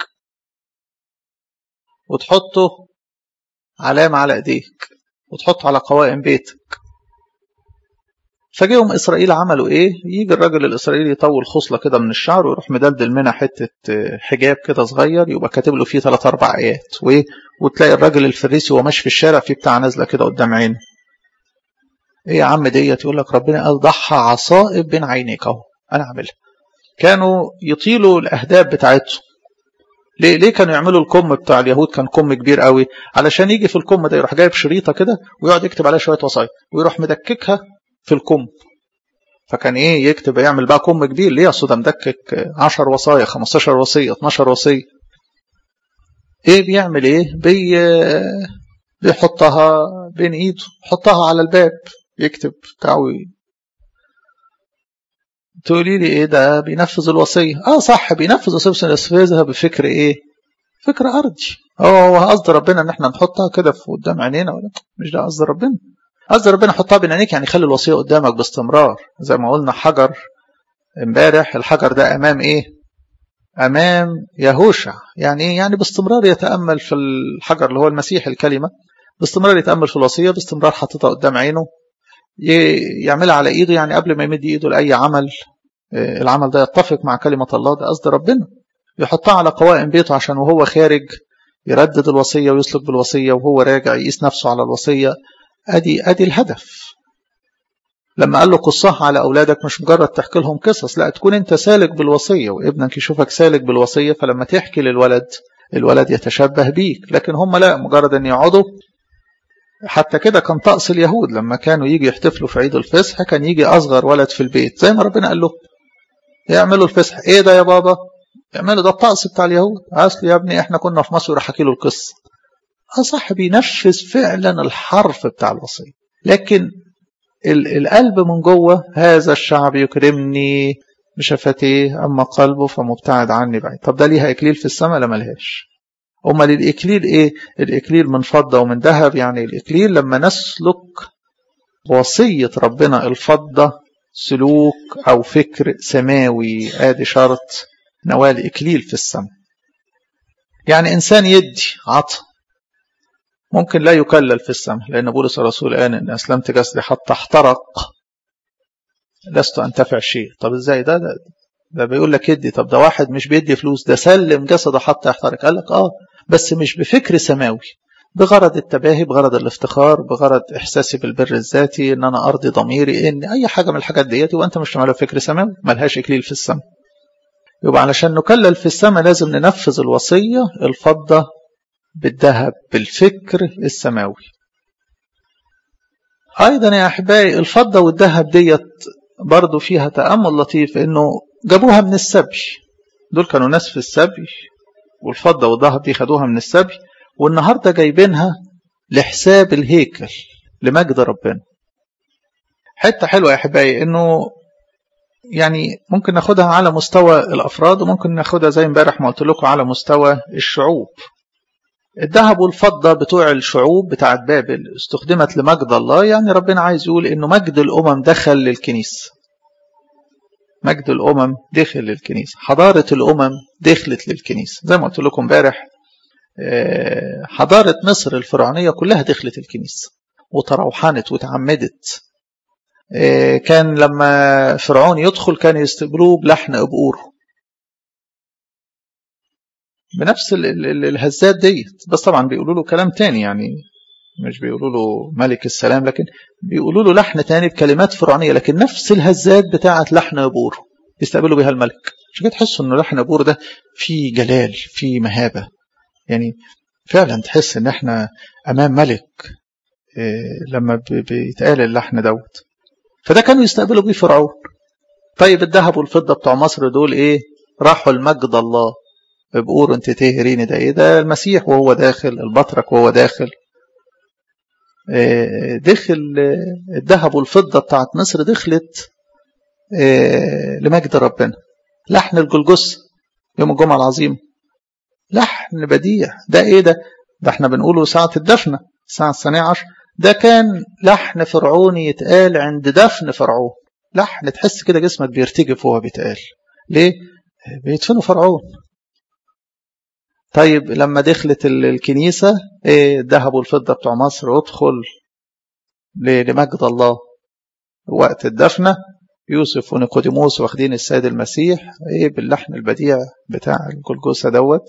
وتحطه علامة على إيديك وتحطه على قوائم بيتك فجيهم إسرائيل عملوا إيه؟ يجي الراجل الإسرائيلي يطول خصلة كده من الشعر ويروح مدلدل منها حتة حجاب كده صغير يبقى كاتب له فيه ثلاث أربع آيات وإيه؟ وتلاقي الراجل الفريسي وهو ماشي في الشارع في بتاع نازلة كده قدام عينه ايه يا عم ديت يقول لك ربنا قال ضحى عصائب بين عينيك اهو انا اعملها كانوا يطيلوا الاهداف بتاعتهم ليه ليه كانوا يعملوا الكم بتاع اليهود كان كم كبير قوي علشان يجي في الكم ده يروح جايب شريطه كده ويقعد يكتب عليها شويه وصايا ويروح مدككها في الكم فكان ايه يكتب يعمل بقى كم كبير ليه اصل ده مدكك 10 وصايا 15 وصيه 12 وصيه ايه بيعمل ايه بي بيحطها بين ايده يحطها على الباب يكتب بتاعه تقولي لي ايه ده بينفذ الوصيه اه صح بينفذ وصيه بس ينفذها بفكر ايه فكر ارضي هو هو قصد ربنا ان احنا نحطها كده في قدام عينينا ولا مش ده قصد ربنا قصد ربنا حطها بين عينيك يعني خلي الوصيه قدامك باستمرار زي ما قلنا حجر امبارح الحجر ده امام ايه امام يهوشع يعني ايه يعني باستمرار يتامل في الحجر اللي هو المسيح الكلمه باستمرار يتامل في الوصيه باستمرار حاططها قدام عينه يعملها على ايده يعني قبل ما يمد ايده لاي عمل العمل ده يتفق مع كلمه الله ده قصد ربنا يحطها على قوائم بيته عشان وهو خارج يردد الوصيه ويسلك بالوصيه وهو راجع يقيس نفسه على الوصيه ادي ادي الهدف لما قال له قصها على اولادك مش مجرد تحكي لهم قصص لا تكون انت سالك بالوصيه وابنك يشوفك سالك بالوصيه فلما تحكي للولد الولد يتشبه بيك لكن هم لا مجرد ان يقعدوا حتى كده كان طقس اليهود لما كانوا يجي يحتفلوا في عيد الفصح كان يجي اصغر ولد في البيت زي ما ربنا قال له يعملوا الفصح ايه ده يا بابا يعملوا ده الطقس بتاع اليهود اصل يا ابني احنا كنا في مصر وراح له القصه اه صح بينفذ فعلا الحرف بتاع الوصيه لكن القلب من جوه هذا الشعب يكرمني بشفتيه اما قلبه فمبتعد عني بعيد طب ده ليها اكليل في السماء لا ملهاش امال الاكليل ايه الاكليل من فضه ومن ذهب يعني الاكليل لما نسلك وصيه ربنا الفضه سلوك او فكر سماوي ادي شرط نوال اكليل في السماء يعني انسان يدي عطى ممكن لا يكلل في السماء لأن بولس الرسول قال إن أسلمت جسدي حتى احترق لست أنتفع شيء طب إزاي ده, ده ده بيقول لك يدي طب ده واحد مش بيدي فلوس ده سلم جسده حتى يحترق قال لك آه بس مش بفكر سماوي بغرض التباهي بغرض الافتخار بغرض إحساسي بالبر الذاتي إن أنا أرضي ضميري إن أي حاجة من الحاجات ديتي وأنت مش تعملها فكر سماوي ملهاش إكليل في السماء يبقى علشان نكلل في السماء لازم ننفذ الوصية الفضة بالذهب بالفكر السماوي أيضا يا أحبائي الفضة والذهب ديت برضو فيها تأمل لطيف إنه جابوها من السبي دول كانوا ناس في السبي والفضة والذهب دي خدوها من السبي والنهاردة جايبينها لحساب الهيكل لمجد ربنا حتة حلوة يا أحبائي إنه يعني ممكن ناخدها على مستوى الأفراد وممكن ناخدها زي امبارح ما قلت لكم على مستوى الشعوب الذهب والفضة بتوع الشعوب بتاعت بابل استخدمت لمجد الله يعني ربنا عايز يقول انه مجد الامم دخل للكنيسة مجد الامم دخل للكنيسة حضارة الامم دخلت للكنيسة زي ما قلت لكم امبارح حضارة مصر الفرعونية كلها دخلت الكنيسة وتروحنت وتعمدت كان لما فرعون يدخل كان يستقبلوه بلحن أبقوره بنفس الهزات ديت بس طبعا بيقولوا له كلام تاني يعني مش بيقولوا له ملك السلام لكن بيقولوا له لحن تاني بكلمات فرعونية لكن نفس الهزات بتاعة لحن أبور يستقبلوا بها الملك عشان كده تحسوا انه لحن أبور ده فيه جلال فيه مهابة يعني فعلا تحس ان احنا امام ملك لما بيتقال اللحن دوت فده كانوا يستقبلوا بيه فرعون طيب الذهب والفضة بتوع مصر دول ايه راحوا المجد الله بقولوا انت تهريني ده ايه ده المسيح وهو داخل البطرك وهو داخل دخل الذهب والفضة بتاعت مصر دخلت لمجد ربنا لحن الجلجس يوم الجمعة العظيم لحن بديع ده ايه ده ده احنا بنقوله ساعة الدفنة الساعة الثانية عشر ده كان لحن فرعوني يتقال عند دفن فرعون لحن تحس كده جسمك بيرتجف وهو بيتقال ليه بيدفنوا فرعون طيب لما دخلت الكنيسة ايه الذهب والفضة بتوع مصر ادخل لمجد الله وقت الدفنة يوسف ونيقوديموس واخدين السيد المسيح ايه باللحن البديع بتاع الجلجوسة دوت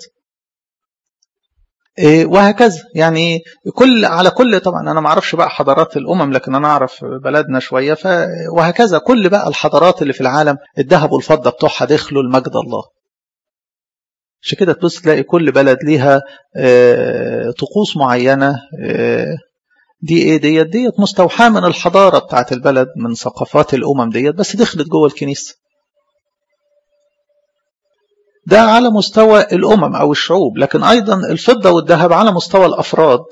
إيه وهكذا يعني كل على كل طبعا انا ما اعرفش بقى حضارات الامم لكن انا اعرف بلدنا شويه ف وهكذا كل بقى الحضارات اللي في العالم الذهب والفضه بتوعها دخلوا لمجد الله عشان كده تبص تلاقي كل بلد ليها طقوس معينة دي ايه ديت ديت مستوحاة من الحضارة بتاعت البلد من ثقافات الأمم ديت بس دخلت جوه الكنيسة ده على مستوى الأمم أو الشعوب لكن أيضا الفضة والذهب على مستوى الأفراد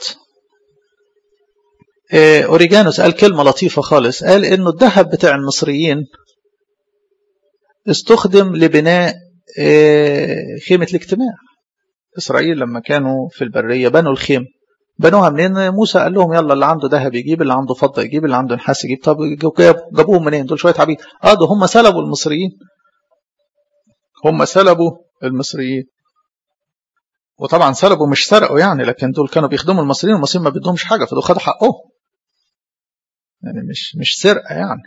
أوريجانوس قال كلمة لطيفة خالص قال إنه الذهب بتاع المصريين استخدم لبناء خيمة الاجتماع إسرائيل لما كانوا في البرية بنوا الخيمة بنوها منين موسى قال لهم يلا اللي عنده ذهب يجيب اللي عنده فضة يجيب اللي عنده نحاس يجيب طب جابوهم منين دول شوية عبيد اه ده هم سلبوا المصريين هم سلبوا المصريين وطبعا سلبوا مش سرقوا يعني لكن دول كانوا بيخدموا المصريين والمصريين ما بدهمش حاجة فدول خدوا حقهم يعني مش مش سرقة يعني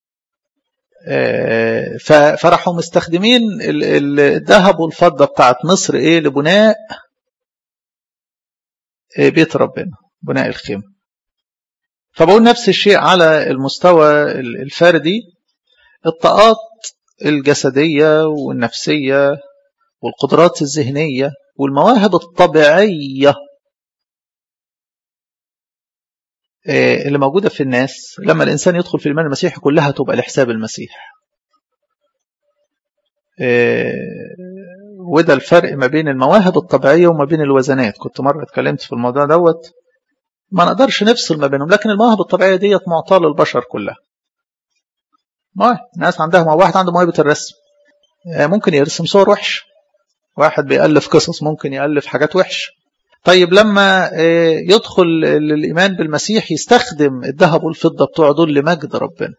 فراحوا مستخدمين الذهب والفضة بتاعت مصر ايه لبناء بيت ربنا بناء الخيمة فبقول نفس الشيء على المستوى الفردي الطاقات الجسدية والنفسية والقدرات الذهنية والمواهب الطبيعية اللي موجودة في الناس لما الإنسان يدخل في الإيمان المسيحي كلها تبقى لحساب المسيح وده الفرق ما بين المواهب الطبيعية وما بين الوزنات كنت مرة اتكلمت في الموضوع دوت ما نقدرش نفصل ما بينهم لكن المواهب الطبيعية ديت معطاة للبشر كلها مواهب ناس عندها واحد عنده موهبة الرسم ممكن يرسم صور وحش واحد بيألف قصص ممكن يألف حاجات وحش طيب لما يدخل الإيمان بالمسيح يستخدم الذهب والفضة بتوع دول لمجد ربنا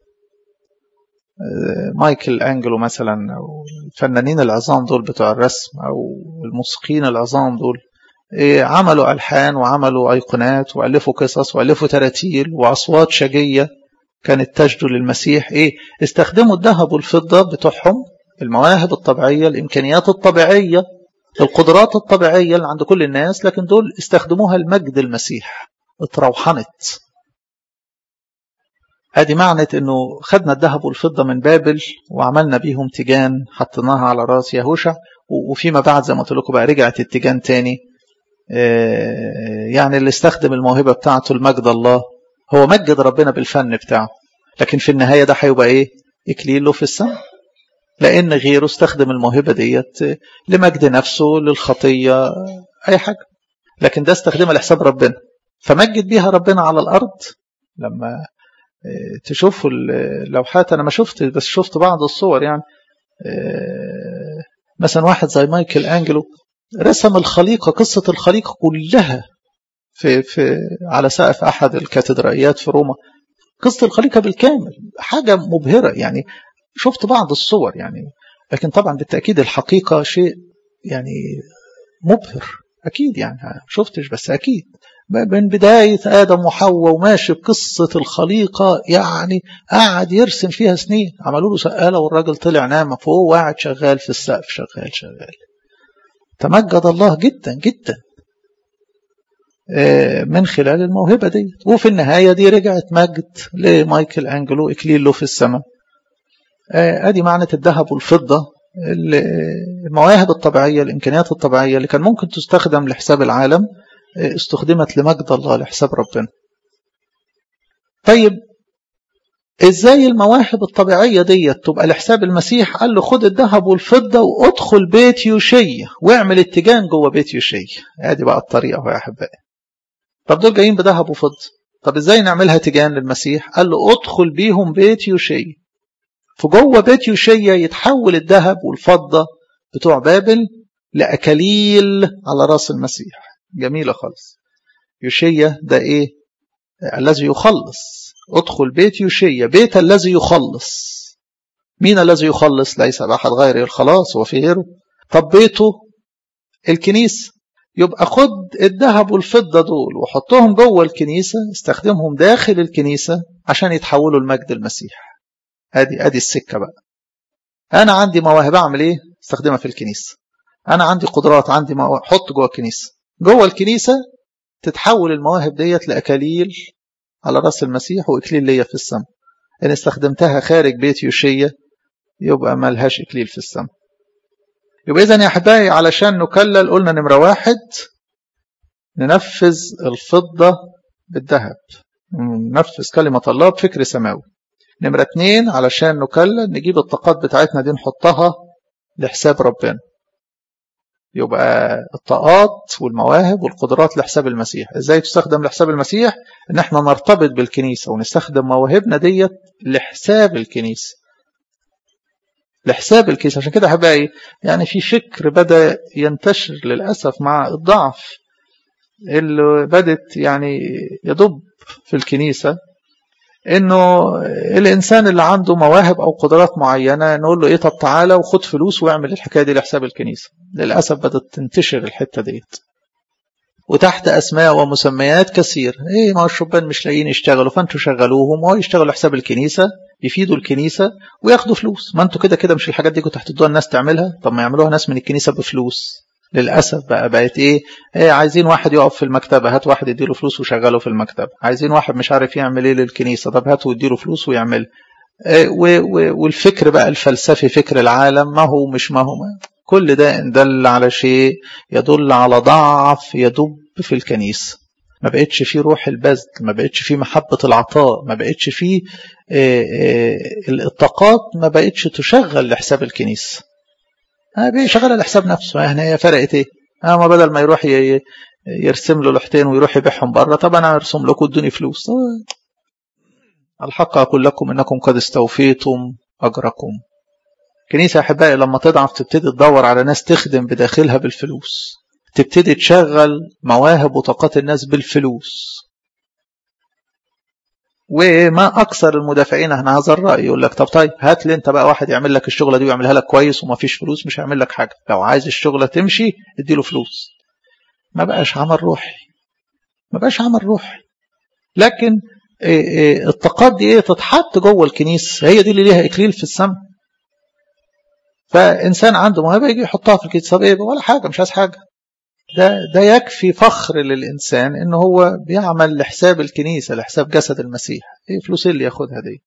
مايكل أنجلو مثلا أو الفنانين العظام دول بتوع الرسم أو الموسيقيين العظام دول عملوا ألحان وعملوا أيقونات وألفوا قصص وألفوا تراتيل وأصوات شجية كانت تجدو للمسيح إيه استخدموا الذهب والفضة بتوعهم المواهب الطبيعية الإمكانيات الطبيعية القدرات الطبيعية اللي عند كل الناس لكن دول استخدموها لمجد المسيح اتروحنت ادي معنى انه خدنا الذهب والفضة من بابل وعملنا بيهم تيجان حطيناها على راس يهوشع وفيما بعد زي ما قلت لكم بقى رجعت التيجان تاني يعني اللي استخدم الموهبة بتاعته لمجد الله هو مجد ربنا بالفن بتاعه لكن في النهاية ده هيبقى ايه اكليل له في السماء لان غيره استخدم الموهبة ديت لمجد نفسه للخطية اي حاجة لكن ده استخدمها لحساب ربنا فمجد بيها ربنا على الارض لما تشوفوا اللوحات انا ما شفت بس شفت بعض الصور يعني مثلا واحد زي مايكل انجلو رسم الخليقه قصه الخليقه كلها في في على سقف احد الكاتدرائيات في روما قصه الخليقه بالكامل حاجه مبهره يعني شفت بعض الصور يعني لكن طبعا بالتاكيد الحقيقه شيء يعني مبهر اكيد يعني شفتش بس اكيد من بداية آدم وحواء وماشي بقصة الخليقة يعني قاعد يرسم فيها سنين عملوا له سقالة والراجل طلع نام فوق وقاعد شغال في السقف شغال شغال تمجد الله جدا جدا من خلال الموهبة دي وفي النهاية دي رجعت مجد لمايكل أنجلو إكليل له في السماء ادي معنى الذهب والفضة المواهب الطبيعية الإمكانيات الطبيعية اللي كان ممكن تستخدم لحساب العالم استخدمت لمجد الله لحساب ربنا طيب ازاي المواهب الطبيعية ديت تبقى لحساب المسيح قال له خد الذهب والفضة وادخل بيت يوشية واعمل اتجان جوه بيت يوشية ادي بقى الطريقة يا احبائي طب دول جايين بذهب وفضة طب ازاي نعملها تجان للمسيح قال له ادخل بيهم بيت يوشية فجوه بيت يوشية يتحول الذهب والفضة بتوع بابل لأكاليل على راس المسيح جميلة خالص يوشية ده ايه الذي يخلص ادخل بيت يوشية بيت الذي يخلص مين الذي يخلص ليس بأحد غير الخلاص وفي غيره طب بيته الكنيسة يبقى خد الذهب والفضة دول وحطهم جوه الكنيسة استخدمهم داخل الكنيسة عشان يتحولوا لمجد المسيح ادي ادي السكة بقى انا عندي مواهب اعمل ايه استخدمها في الكنيسة انا عندي قدرات عندي مواهب حط جوه الكنيسة جوه الكنيسة تتحول المواهب ديت لأكاليل على رأس المسيح وإكليل ليا في السماء إن استخدمتها خارج بيت يوشية يبقى ملهاش إكليل في السماء يبقى إذن يا أحبائي علشان نكلل قلنا نمرة واحد ننفذ الفضة بالذهب ننفذ كلمة الله بفكر سماوي نمرة اتنين علشان نكلل نجيب الطاقات بتاعتنا دي نحطها لحساب ربنا يبقى الطاقات والمواهب والقدرات لحساب المسيح ازاي تستخدم لحساب المسيح ان احنا نرتبط بالكنيسة ونستخدم مواهبنا ديت لحساب الكنيسة لحساب الكيس عشان كده احبائي يعني في فكر بدا ينتشر للاسف مع الضعف اللي بدت يعني يدب في الكنيسه انه الانسان اللي عنده مواهب او قدرات معينه نقول له ايه طب تعالى وخد فلوس واعمل الحكايه دي لحساب الكنيسه للاسف بدات تنتشر الحته ديت وتحت اسماء ومسميات كثير ايه ما هو الشبان مش لاقيين يشتغلوا فانتوا شغلوهم وهو يشتغلوا حساب الكنيسه يفيدوا الكنيسه وياخدوا فلوس ما انتوا كده كده مش الحاجات دي كنتوا هتدوها الناس تعملها طب ما يعملوها ناس من الكنيسه بفلوس للاسف بقى بقت ايه, ايه عايزين واحد يقف في المكتبه هات واحد يديله فلوس وشغله في المكتبه عايزين واحد مش عارف يعمل ايه للكنيسه طب هاتوا واديله فلوس ويعمل إيه والفكر بقى الفلسفي فكر العالم ما هو مش ما هو ما. كل ده ان دل على شيء يدل على ضعف يدب في الكنيسه ما بقتش فيه روح البذل ما بقتش فيه محبة العطاء ما بقتش فيه الطاقات ما بقتش تشغل لحساب الكنيسة بيشغلها لحساب نفسه يعني هي فرقت ايه ما بدل ما يروح يرسم له لوحتين ويروح يبيعهم بره طب انا ارسم لكم ادوني فلوس الحق اقول لكم انكم قد استوفيتم اجركم الكنيسه يا احبائي لما تضعف تبتدي تدور على ناس تخدم بداخلها بالفلوس تبتدي تشغل مواهب وطاقات الناس بالفلوس وما اكثر المدافعين عن هذا الراي يقول لك طب طيب هات لي انت بقى واحد يعمل لك الشغله دي ويعملها لك كويس وما فيش فلوس مش هيعمل لك حاجه لو عايز الشغله تمشي اديله فلوس ما بقاش عمل روحي ما بقاش عمل روحي لكن الطاقات دي ايه تتحط جوه الكنيسه هي دي اللي ليها اكليل في السماء فانسان عنده موهبه يجي يحطها في الكنيسه طب ايه ولا حاجه مش عايز حاجه ده ده يكفي فخر للإنسان إن هو بيعمل لحساب الكنيسة لحساب جسد المسيح إيه فلوس اللي ياخدها دي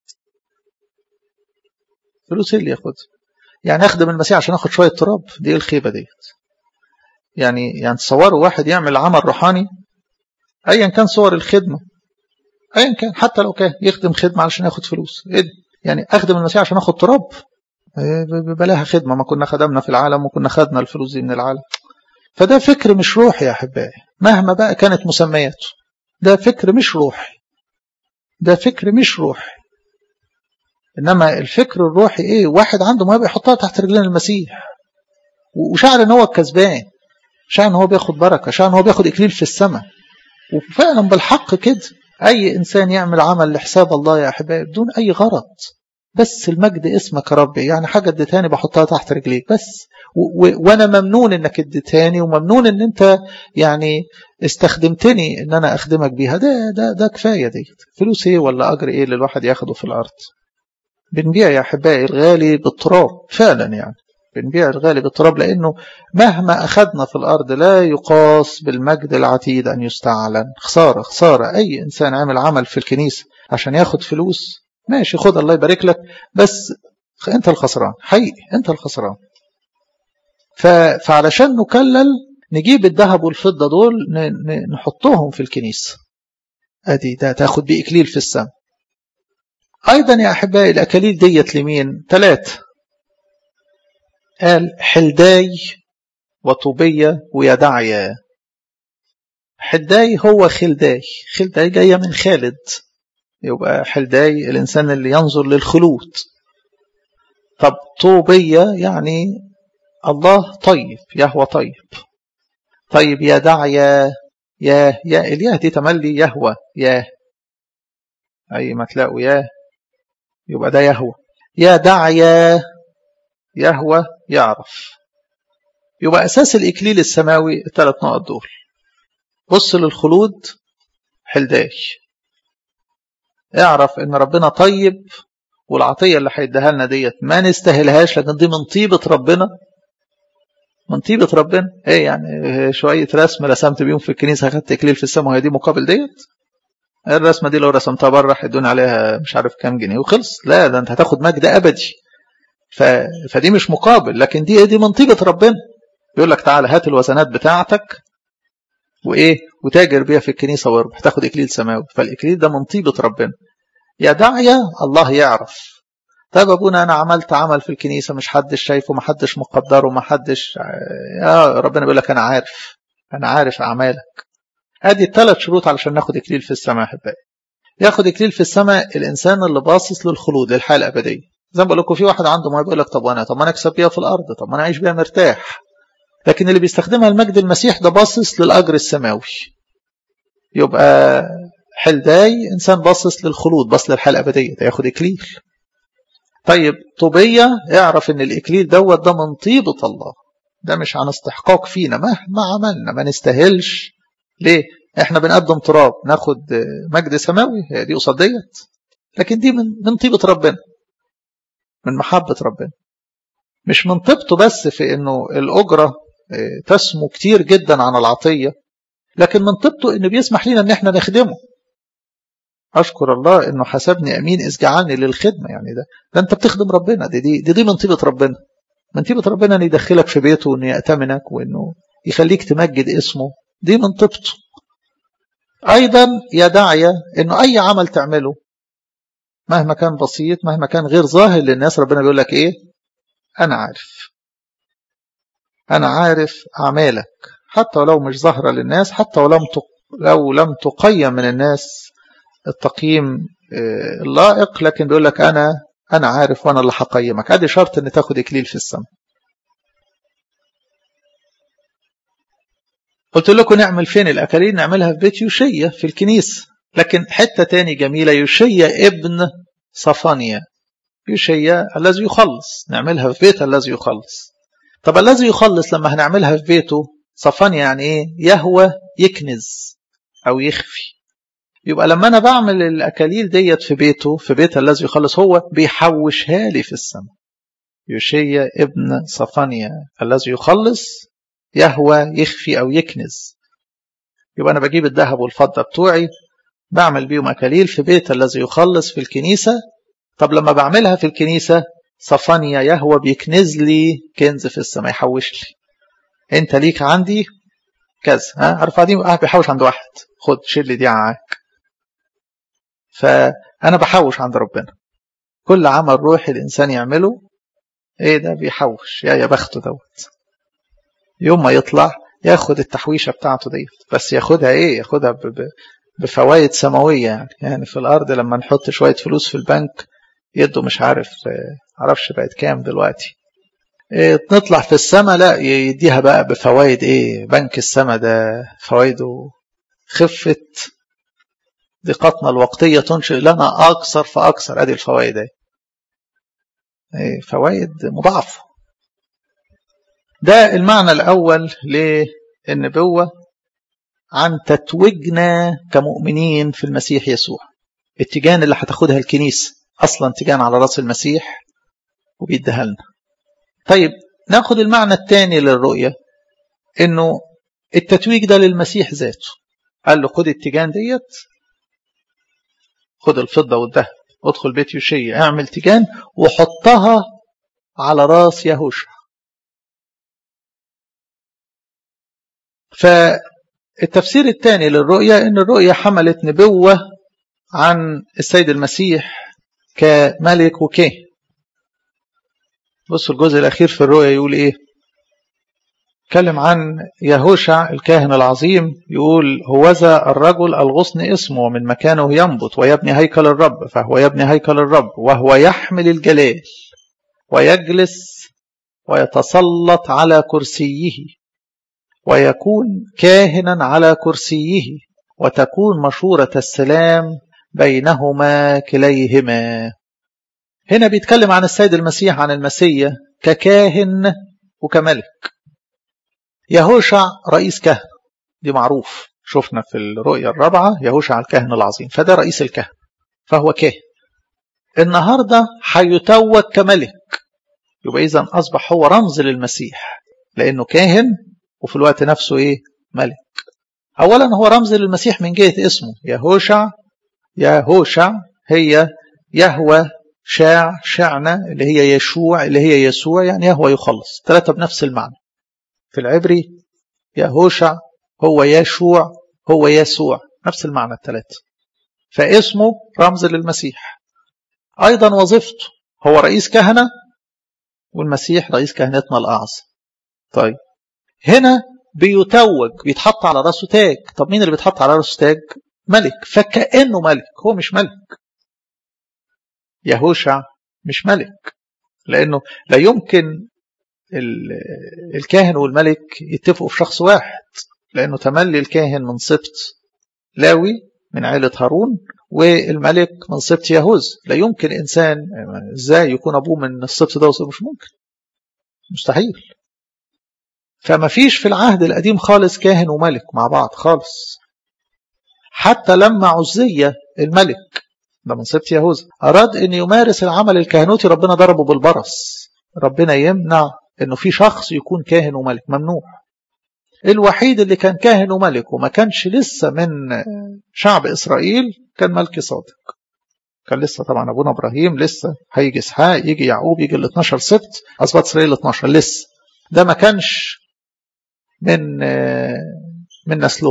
فلوس اللي ياخدها يعني أخدم المسيح عشان أخد شوية تراب دي الخيبة ديت يعني يعني تصوروا واحد يعمل عمل روحاني أيا كان صور الخدمة أيا كان حتى لو كان يخدم خدمة علشان ياخد فلوس إيه يعني أخدم المسيح عشان أخد تراب بلاها خدمة ما كنا خدمنا في العالم وكنا خدنا الفلوس دي من العالم فده فكر مش روحي يا أحبائي مهما بقى كانت مسمياته ده فكر مش روحي ده فكر مش روحي إنما الفكر الروحي إيه واحد عنده موهبة يحطها تحت رجلين المسيح وشعر إن هو الكسبان شعر إن هو بياخد بركة شعر إن هو بياخد إكليل في السماء وفعلا بالحق كده أي إنسان يعمل عمل لحساب الله يا أحبائي بدون أي غرض بس المجد اسمك يا ربي يعني حاجة اديتاني بحطها تحت رجليك بس وانا ممنون انك اديتاني وممنون ان انت يعني استخدمتني ان انا اخدمك بيها ده ده ده كفايه دي فلوس ايه ولا اجر ايه اللي الواحد ياخده في الارض بنبيع يا احبائي الغالي بالتراب فعلا يعني بنبيع الغالي بالتراب لانه مهما اخذنا في الارض لا يقاس بالمجد العتيد ان يستعلن خساره خساره اي انسان عمل عمل في الكنيسه عشان ياخد فلوس ماشي خد الله يبارك لك بس انت الخسران حقيقي انت الخسران فعلشان نكلل نجيب الذهب والفضة دول نحطهم في الكنيسة ادي ده تاخد بيه اكليل في السماء ايضا يا احبائي الاكاليل ديت لمين ثلاثة قال حلداي وطوبية ويدعيا حلداي هو خلداي خلداي جاية من خالد يبقى حلداي الإنسان اللي ينظر للخلود طب طوبية يعني الله طيب يهوى طيب طيب يا دعيا يا يا الياه دي تملي يهوى يا أي ما تلاقوا يا يبقى ده يهوى يا دعيا يهوى يعرف يبقى أساس الإكليل السماوي الثلاث نقط دول بص للخلود حلداش اعرف ان ربنا طيب والعطيه اللي هيديها لنا ديت ما نستاهلهاش لكن دي من طيبه ربنا من طيبه ربنا ايه يعني شويه رسم رسمت بيهم في الكنيسه خدت اكليل في السماء وهي دي مقابل ديت الرسمه دي لو رسمتها بره هيدوني عليها مش عارف كام جنيه وخلص لا ده انت هتاخد مجد ابدي ف... فدي مش مقابل لكن دي دي من طيبه ربنا بيقول لك تعالى هات الوزنات بتاعتك وايه وتاجر بيها في الكنيسه واربح تاخد اكليل سماوي فالاكليل ده من طيبه ربنا يا داعيه الله يعرف طيب ابونا انا عملت عمل في الكنيسه مش حدش شايفه ما حدش مقدره ما حدش يا ربنا بيقول لك انا عارف انا عارف اعمالك ادي الثلاث شروط علشان ناخد اكليل في السماء احبائي ياخد اكليل في السماء الانسان اللي باصص للخلود للحياه الابديه زي ما بقول لكم في واحد عنده ما بيقول لك طب وانا طب ما انا اكسب بيها في الارض طب ما انا اعيش بيها مرتاح لكن اللي بيستخدمها المجد المسيح ده باصص للاجر السماوي يبقى حلداي انسان باصص للخلود باصص للحياه الابديه ده ياخد اكليل طيب طوبيه اعرف ان الاكليل دوت ده من طيبه الله ده مش عن استحقاق فينا مهما عملنا ما نستاهلش ليه احنا بنقدم تراب ناخد مجد سماوي هي دي قصاد ديت لكن دي من من طيبه ربنا من محبه ربنا مش من طيبته بس في انه الاجره تسمو كتير جدا عن العطيه لكن من طيبته انه بيسمح لنا ان احنا نخدمه اشكر الله انه حسبني امين اذ جعلني للخدمه يعني ده ده انت بتخدم ربنا دي دي دي, دي من طيبه ربنا من طيبه ربنا انه يدخلك في بيته وانه يأتمنك وانه يخليك تمجد اسمه دي من طيبته ايضا يا داعيه انه اي عمل تعمله مهما كان بسيط مهما كان غير ظاهر للناس ربنا بيقول لك ايه انا عارف انا عارف اعمالك حتى ولو مش ظاهره للناس حتى ولم لو لم تقيم من الناس التقييم اللائق لكن بيقول لك انا انا عارف وانا اللي هقيمك ادي شرط ان تاخد اكليل في السماء قلت لكم نعمل فين الاكاليل نعملها في بيت يوشيا في الكنيسه لكن حته تاني جميله يوشيا ابن صفانيا يوشيا الذي يخلص نعملها في بيت الذي يخلص طب الذي يخلص لما هنعملها في بيته صفانيا يعني ايه يهوى يكنز او يخفي يبقى لما انا بعمل الاكاليل ديت في بيته في بيت الذي يخلص هو بيحوشها لي في السماء يوشيا ابن صفانيا الذي يخلص يهوى يخفي او يكنز يبقى انا بجيب الذهب والفضه بتوعي بعمل بيهم اكاليل في بيت الذي يخلص في الكنيسه طب لما بعملها في الكنيسه صفانيا يهوى بيكنز لي كنز في السماء يحوش لي انت ليك عندي كذا ها عارف دي اه بيحوش عند واحد خد شيل لي دي معاك فانا بحوش عند ربنا كل عمل روحي الانسان يعمله ايه ده بيحوش يا يا بخته دوت يوم ما يطلع ياخد التحويشه بتاعته ديت بس ياخدها ايه ياخدها ب... ب... بفوائد سماويه يعني يعني في الارض لما نحط شويه فلوس في البنك يدوا مش عارف معرفش بقت كام دلوقتي إيه نطلع في السماء لا يديها بقى بفوائد ايه بنك السماء ده فوائده خفت دقتنا الوقتيه تنشئ لنا اكثر فاكثر ادي الفوائد ايه فوائد مضاعفه ده المعنى الاول للنبوه عن تتويجنا كمؤمنين في المسيح يسوع التيجان اللي هتاخدها الكنيسه اصلا تيجان على راس المسيح وبيديها لنا طيب ناخد المعنى الثاني للرؤيه انه التتويج ده للمسيح ذاته قال له خد التيجان ديت خد الفضه والذهب ادخل بيت يوشيا اعمل تيجان وحطها على راس يهوشع فالتفسير الثاني للرؤية ان الرؤية حملت نبوة عن السيد المسيح كملك وكه بصوا الجزء الأخير في الرؤية يقول إيه اتكلم عن يهوشع الكاهن العظيم يقول هوذا الرجل الغصن اسمه ومن مكانه ينبت ويبني هيكل الرب فهو يبني هيكل الرب وهو يحمل الجلال ويجلس ويتسلط على كرسيه ويكون كاهنا على كرسيه وتكون مشورة السلام بينهما كليهما هنا بيتكلم عن السيد المسيح عن المسيح ككاهن وكملك يهوشع رئيس كهنة دي معروف شفنا في الرؤية الرابعة يهوشع الكاهن العظيم فده رئيس الكهنة فهو كاهن النهاردة هيتوج كملك يبقى إذا أصبح هو رمز للمسيح لأنه كاهن وفي الوقت نفسه إيه ملك أولا هو رمز للمسيح من جهة اسمه يهوشع يهوشع هي يهوى شاع شعنا اللي هي يشوع اللي هي يسوع يعني يهوى يخلص ثلاثة بنفس المعنى في العبري يهوشع هو يشوع هو يسوع نفس المعنى الثلاثة فاسمه رمز للمسيح أيضا وظيفته هو رئيس كهنة والمسيح رئيس كهنتنا الأعظم طيب هنا بيتوج بيتحط على راسه تاج طب مين اللي بيتحط على راسه تاج ملك فكأنه ملك هو مش ملك يهوشع مش ملك لأنه لا يمكن الكاهن والملك يتفقوا في شخص واحد لأنه تملي الكاهن من سبط لاوي من عائلة هارون والملك من سبط يهوذ لا يمكن إنسان إزاي يكون أبوه من السبط ده مش ممكن مستحيل فما فيش في العهد القديم خالص كاهن وملك مع بعض خالص حتى لما عزية الملك ده من سبط يهوذا أراد أن يمارس العمل الكهنوتي ربنا ضربه بالبرص ربنا يمنع أنه في شخص يكون كاهن وملك ممنوع الوحيد اللي كان كاهن وملك وما كانش لسه من شعب إسرائيل كان ملكي صادق كان لسه طبعا أبونا إبراهيم لسه هيجي إسحاق يجي يعقوب يجي ال 12 سبت أسباط إسرائيل 12 لسه ده ما كانش من من نسله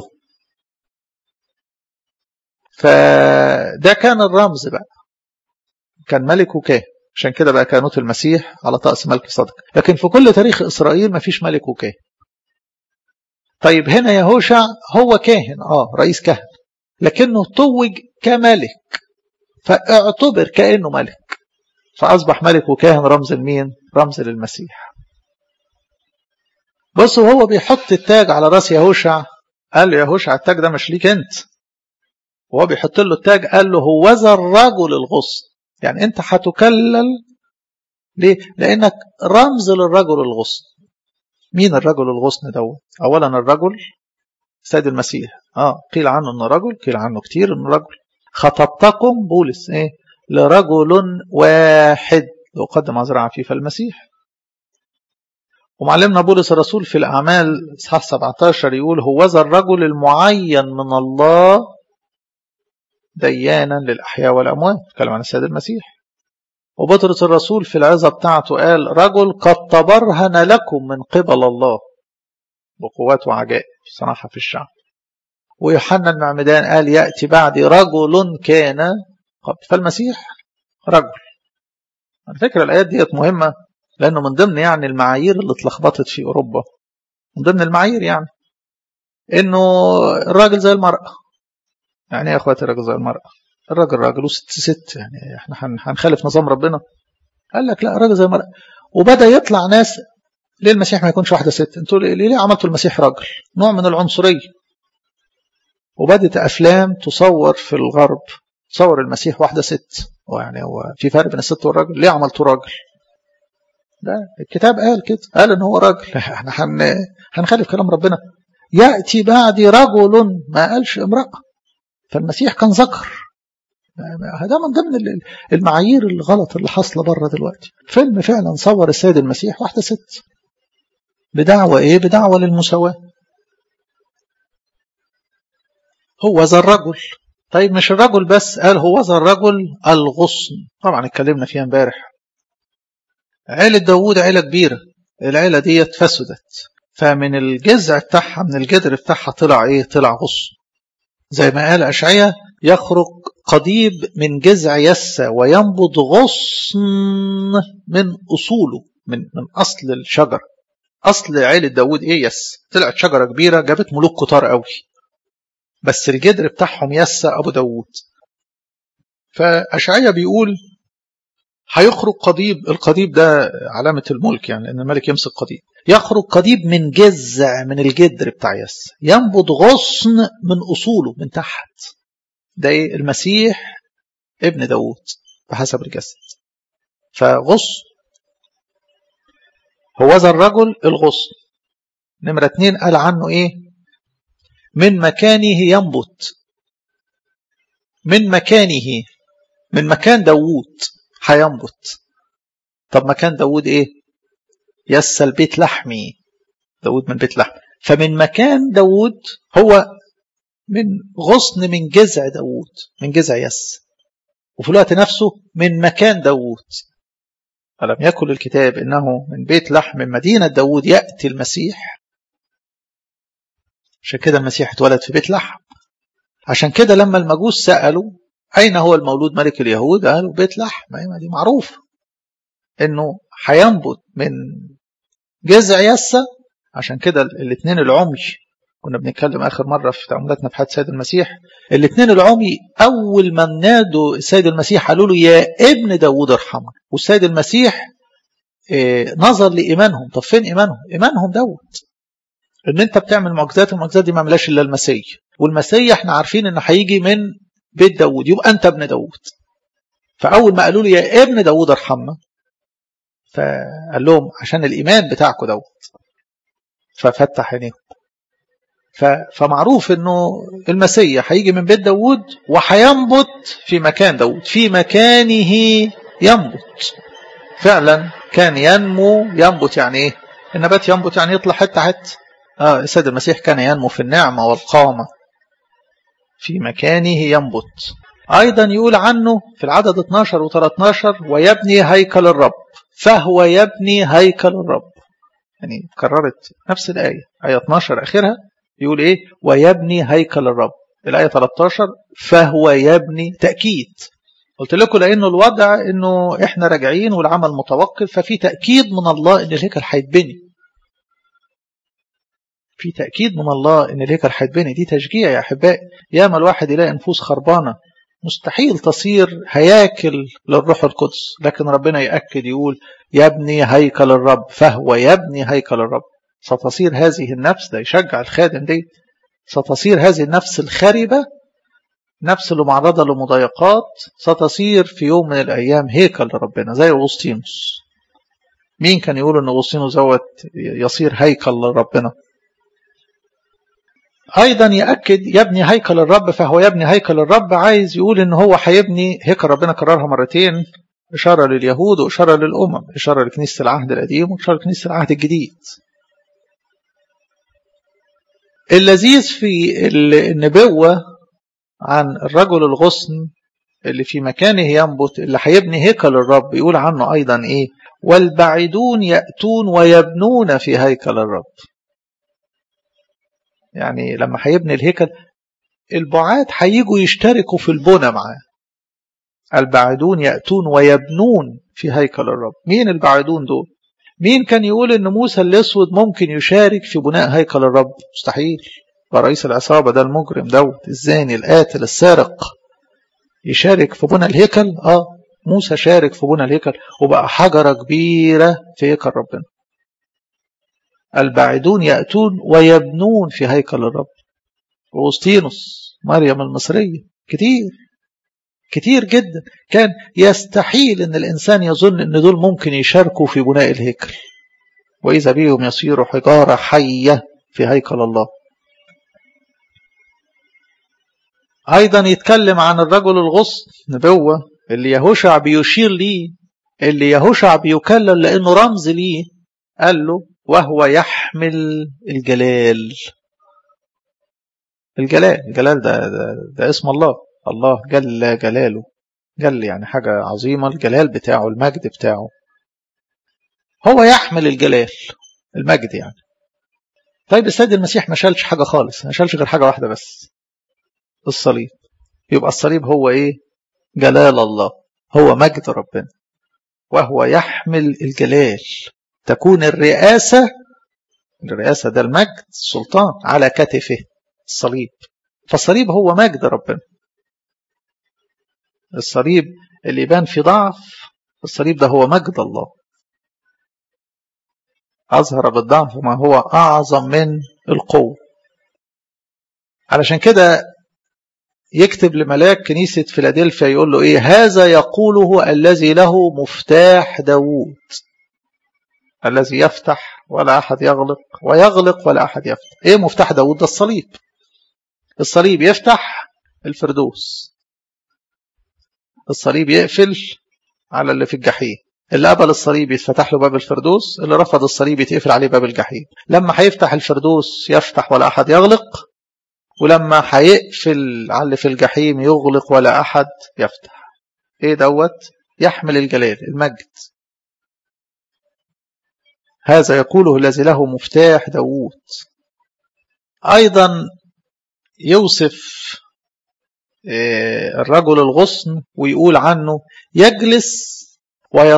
فده كان الرمز بقى كان ملك وكاهن عشان كده بقى كانوت المسيح على طقس ملك صدق لكن في كل تاريخ إسرائيل ما فيش ملك وكاهن طيب هنا يهوشع هو كاهن اه رئيس كهنة لكنه توج كملك فاعتبر كأنه ملك فأصبح ملك وكاهن رمز لمين رمز للمسيح بصوا هو بيحط التاج على راس يهوشع قال له يهوشع التاج ده مش ليك انت وهو بيحط له التاج قال له هوذا الرجل الغصن يعني انت هتكلل ليه لانك رمز للرجل الغصن مين الرجل الغصن دوت اولا الرجل سيد المسيح اه قيل عنه انه رجل قيل عنه كتير انه رجل خطبتكم بولس ايه لرجل واحد لأقدم عذراء عفيفة المسيح ومعلمنا بولس الرسول في الأعمال إصحاح 17 يقول هوذا الرجل المعين من الله ديانا للأحياء والأموات كلام عن السيد المسيح وبطرس الرسول في العظة بتاعته قال رجل قد تبرهن لكم من قبل الله بقوات وعجائب صنعها في الشعب ويوحنا المعمدان قال يأتي بعدي رجل كان قبل فالمسيح رجل على فكرة الآيات ديت مهمة لأنه من ضمن يعني المعايير اللي اتلخبطت في أوروبا من ضمن المعايير يعني إنه الراجل زي المرأة يعني ايه يا اخواتي الراجل زي المرأة الراجل راجل وست ست يعني احنا هنخالف نظام ربنا قال لك لا الراجل زي المرأة وبدأ يطلع ناس ليه المسيح ما يكونش واحدة ست انتوا ليه, ليه عملتوا المسيح راجل نوع من العنصرية وبدت أفلام تصور في الغرب تصور المسيح واحدة ست يعني هو في فرق بين الست والراجل ليه عملته راجل ده الكتاب قال كده قال ان هو راجل احنا هن... هنخالف كلام ربنا يأتي بعدي رجل ما قالش امرأة فالمسيح كان ذكر ده من ضمن المعايير الغلط اللي حاصله بره دلوقتي فيلم فعلا صور السيد المسيح واحده ست بدعوه ايه بدعوه للمساواه هو ذا الرجل طيب مش الرجل بس قال هو ذا الرجل الغصن طبعا اتكلمنا فيها امبارح عيلة داوود عيلة كبيرة العيلة دي فسدت فمن الجذع بتاعها من الجذر بتاعها طلع ايه طلع غصن زي ما قال أشعية يخرج قضيب من جذع يسى وينبض غصن من أصوله من من أصل الشجر أصل عيلة داود إيه يس طلعت شجرة كبيرة جابت ملوك كتار قوي بس الجدر بتاعهم يسى أبو داود فأشعية بيقول هيخرج قضيب القضيب ده علامة الملك يعني أن الملك يمسك قضيب يخرج قضيب من جذع من الجدر بتاع يس ينبض غصن من أصوله من تحت ده إيه المسيح ابن داود بحسب الجسد فغصن هو ذا الرجل الغصن نمرة اتنين قال عنه ايه من مكانه ينبت من مكانه من مكان داوود هينبت طب مكان داوود ايه يس البيت لحمي داود من بيت لحم فمن مكان داود هو من غصن من جذع داود من جذع يس وفي الوقت نفسه من مكان داود ألم يكن الكتاب إنه من بيت لحم من مدينة داود يأتي المسيح عشان كده المسيح اتولد في بيت لحم عشان كده لما المجوس سألوا أين هو المولود ملك اليهود قالوا بيت لحم ما دي معروف إنه هينبت من جذع يسة عشان كده الاثنين العمي كنا بنتكلم آخر مرة في تأملاتنا في حد سيد المسيح الاثنين العمي أول ما نادوا السيد المسيح قالوا له يا ابن داوود ارحمنا والسيد المسيح اه نظر لإيمانهم طب فين إيمانهم إيمانهم داود ان انت بتعمل معجزات المعجزات دي ما عملاش الا المسيح والمسيح احنا عارفين انه هيجي من بيت داود يبقى انت ابن داود فاول ما قالوا له يا ابن داود ارحمنا فقال لهم عشان الايمان بتاعكم داود ففتح عينيهم فمعروف انه المسيح هيجي من بيت داود وهينبت في مكان داود في مكانه ينبت فعلا كان ينمو ينبت يعني ايه النبات ينبت يعني يطلع حته حته آه السيد المسيح كان ينمو في النعمة والقامة في مكانه ينبت أيضا يقول عنه في العدد 12 و 13 ويبني هيكل الرب فهو يبني هيكل الرب يعني كررت نفس الآية آية 12 آخرها يقول إيه ويبني هيكل الرب الآية 13 فهو يبني تأكيد قلت لكم لأنه الوضع أنه إحنا راجعين والعمل متوقف ففي تأكيد من الله أن الهيكل هيتبني في تأكيد من الله أن الهيكل هيتبني دي تشجيع يا أحبائي ياما الواحد يلاقي نفوس خربانة مستحيل تصير هياكل للروح القدس لكن ربنا يأكد يقول يبني هيكل الرب فهو يبني هيكل الرب ستصير هذه النفس ده يشجع الخادم دي ستصير هذه النفس الخربة نفس اللي معرضة لمضايقات ستصير في يوم من الأيام هيكل لربنا زي أغسطينوس مين كان يقول أن أغسطينوس دوت يصير هيكل لربنا أيضا يأكد يبني هيكل الرب فهو يبني هيكل الرب عايز يقول إن هو هيبني هيكل ربنا كررها مرتين إشارة لليهود وإشارة للأمم إشارة لكنيسة العهد القديم وإشارة لكنيسة العهد الجديد اللذيذ في النبوة عن الرجل الغصن اللي في مكانه ينبت اللي هيبني هيكل الرب يقول عنه أيضا إيه والبعيدون يأتون ويبنون في هيكل الرب يعني لما هيبني الهيكل البعاد هيجوا يشتركوا في البنى معاه البعيدون يأتون ويبنون في هيكل الرب مين البعيدون دول مين كان يقول ان موسى الاسود ممكن يشارك في بناء هيكل الرب مستحيل ورئيس العصابة ده المجرم دوت الزاني القاتل السارق يشارك في بناء الهيكل اه موسى شارك في بناء الهيكل وبقى حجرة كبيرة في هيكل ربنا الباعدون يأتون ويبنون في هيكل الرب أغسطينوس مريم المصرية كتير كتير جدا كان يستحيل ان الانسان يظن ان دول ممكن يشاركوا في بناء الهيكل واذا بهم يصيروا حجاره حيه في هيكل الله ايضا يتكلم عن الرجل الغصن نبوه اللي يهوشع بيشير ليه اللي يهوشع بيكلل لانه رمز ليه قال له وهو يحمل الجلال الجلال الجلال ده, ده, ده اسم الله الله جل جلاله جل يعني حاجة عظيمة الجلال بتاعه المجد بتاعه هو يحمل الجلال المجد يعني طيب السيد المسيح ما شالش حاجة خالص ما شالش غير حاجة واحدة بس الصليب يبقى الصليب هو ايه جلال الله هو مجد ربنا وهو يحمل الجلال تكون الرئاسة الرئاسة ده المجد السلطان على كتفه الصليب فالصليب هو مجد ربنا الصليب اللي يبان في ضعف الصليب ده هو مجد الله أظهر بالضعف ما هو أعظم من القوة علشان كده يكتب لملاك كنيسة فيلادلفيا يقول له إيه هذا يقوله الذي له مفتاح داوود الذي يفتح ولا أحد يغلق ويغلق ولا أحد يفتح إيه مفتاح داوود ده الصليب الصليب يفتح الفردوس الصليب يقفل على اللي في الجحيم اللي قبل الصليب يتفتح له باب الفردوس اللي رفض الصليب يتقفل عليه باب الجحيم لما هيفتح الفردوس يفتح ولا أحد يغلق ولما هيقفل على اللي في الجحيم يغلق ولا أحد يفتح ايه دوت يحمل الجلال المجد هذا يقوله الذي له مفتاح داوود أيضا يوصف الرجل الغصن ويقول عنه يجلس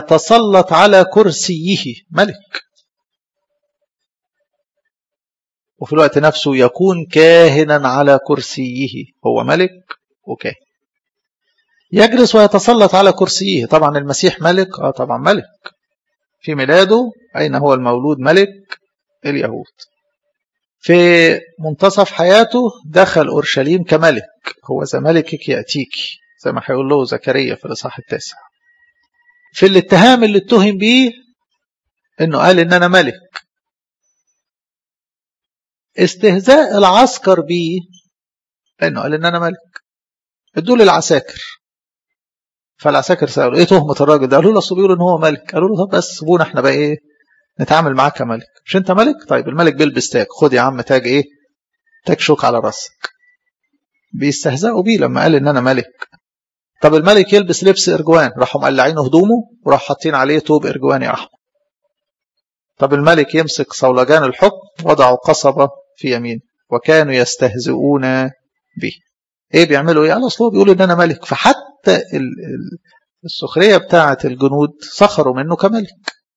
ويتسلط على كرسيه ملك وفي الوقت نفسه يكون كاهنا على كرسيه هو ملك وكاهن يجلس ويتسلط على كرسيه طبعا المسيح ملك اه طبعا ملك في ميلاده أين هو المولود ملك اليهود في منتصف حياته دخل أورشليم كملك هو ذا ملكك يأتيك زي ما هيقول له زكريا في الإصحاح التاسع في الاتهام اللي اتهم بيه انه قال ان انا ملك استهزاء العسكر بيه انه قال ان انا ملك ادوا العساكر فالعساكر سالوا ايه تهمه الراجل ده قالوا له اصل بيقولوا ان هو ملك قالوا له طب بس سيبونا احنا بقى ايه نتعامل معاه كملك مش انت ملك طيب الملك بيلبس تاج خد يا عم تاج ايه تاج شوك على راسك بيستهزئوا بيه لما قال ان انا ملك طب الملك يلبس لبس ارجوان راحوا مقلعينه هدومه وراح حاطين عليه توب ارجواني احمر طب الملك يمسك صولجان الحكم وضعوا قصبة في يمين وكانوا يستهزئون به ايه بيعملوا ايه قال اصل هو بيقول ان انا ملك فحتى السخرية بتاعة الجنود سخروا منه كملك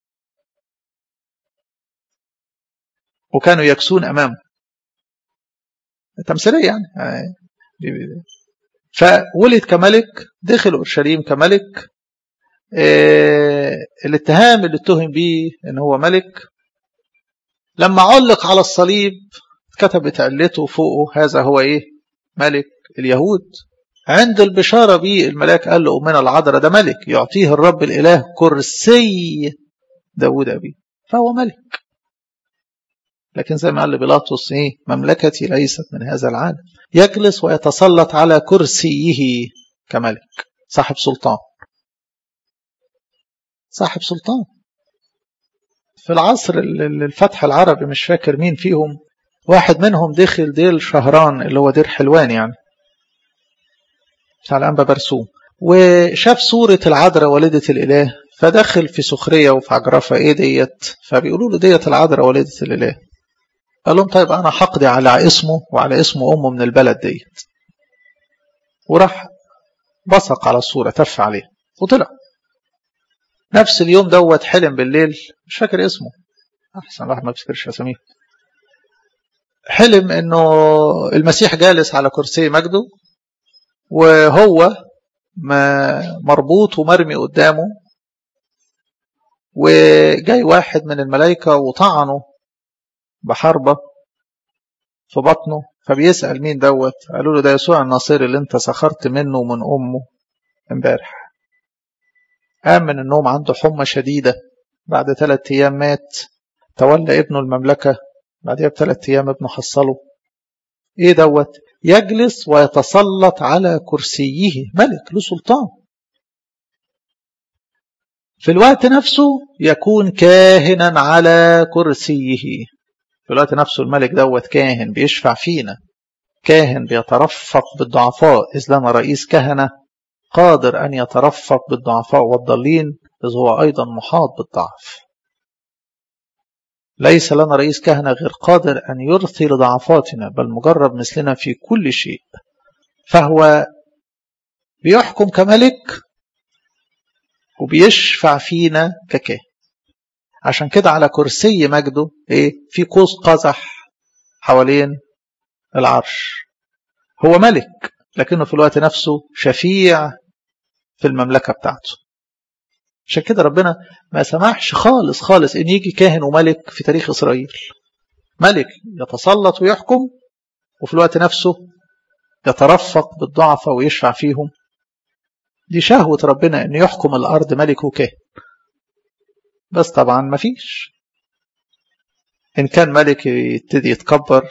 وكانوا يكسون امامه تمثيلية يعني فولد كملك دخل اورشليم كملك اه الاتهام اللي اتهم بيه ان هو ملك لما علق على الصليب كتبت علته فوقه هذا هو ايه ملك اليهود عند البشارة بيه الملاك قال له أمنا العذراء ده ملك يعطيه الرب الإله كرسي داود أبيه فهو ملك لكن زي ما قال بيلاطس ايه مملكتي ليست من هذا العالم يجلس ويتسلط على كرسيه كملك صاحب سلطان صاحب سلطان في العصر الفتح العربي مش فاكر مين فيهم واحد منهم دخل دير شهران اللي هو دير حلوان يعني بتاع الأنبا برسوم وشاف صورة العذراء والدة الإله فدخل في سخرية وفي عجرفة إيه ديت فبيقولوا له ديت العذراء والدة الإله قال لهم طيب أنا حقدي على اسمه وعلى اسم أمه من البلد ديت وراح بصق على الصورة تف عليه وطلع نفس اليوم دوت حلم بالليل مش فاكر اسمه أحسن واحد ما بيفتكرش أساميه حلم إنه المسيح جالس على كرسي مجده وهو مربوط ومرمي قدامه وجاي واحد من الملائكة وطعنه بحربة في بطنه فبيسأل مين دوت قالوا له ده يسوع الناصري اللي انت سخرت منه ومن أمه امبارح قام من النوم عنده حمى شديدة بعد ثلاثة أيام مات تولى ابنه المملكة بعدها بثلاثة أيام ابنه حصله إيه دوت يجلس ويتسلط على كرسيه ملك له سلطان في الوقت نفسه يكون كاهنا على كرسيه في الوقت نفسه الملك دوت كاهن بيشفع فينا كاهن بيترفق بالضعفاء إذ لنا رئيس كهنة قادر أن يترفق بالضعفاء والضالين إذ هو أيضا محاط بالضعف ليس لنا رئيس كهنة غير قادر أن يرثي لضعفاتنا بل مجرب مثلنا في كل شيء فهو بيحكم كملك وبيشفع فينا ككاهن عشان كده على كرسي مجده ايه في قوس قزح حوالين العرش هو ملك لكنه في الوقت نفسه شفيع في المملكة بتاعته عشان كده ربنا ما سمحش خالص خالص ان يجي كاهن وملك في تاريخ اسرائيل ملك يتسلط ويحكم وفي الوقت نفسه يترفق بالضعفاء ويشفع فيهم دي شهوة ربنا ان يحكم الارض ملك وكاهن بس طبعا ما فيش ان كان ملك يبتدي يتكبر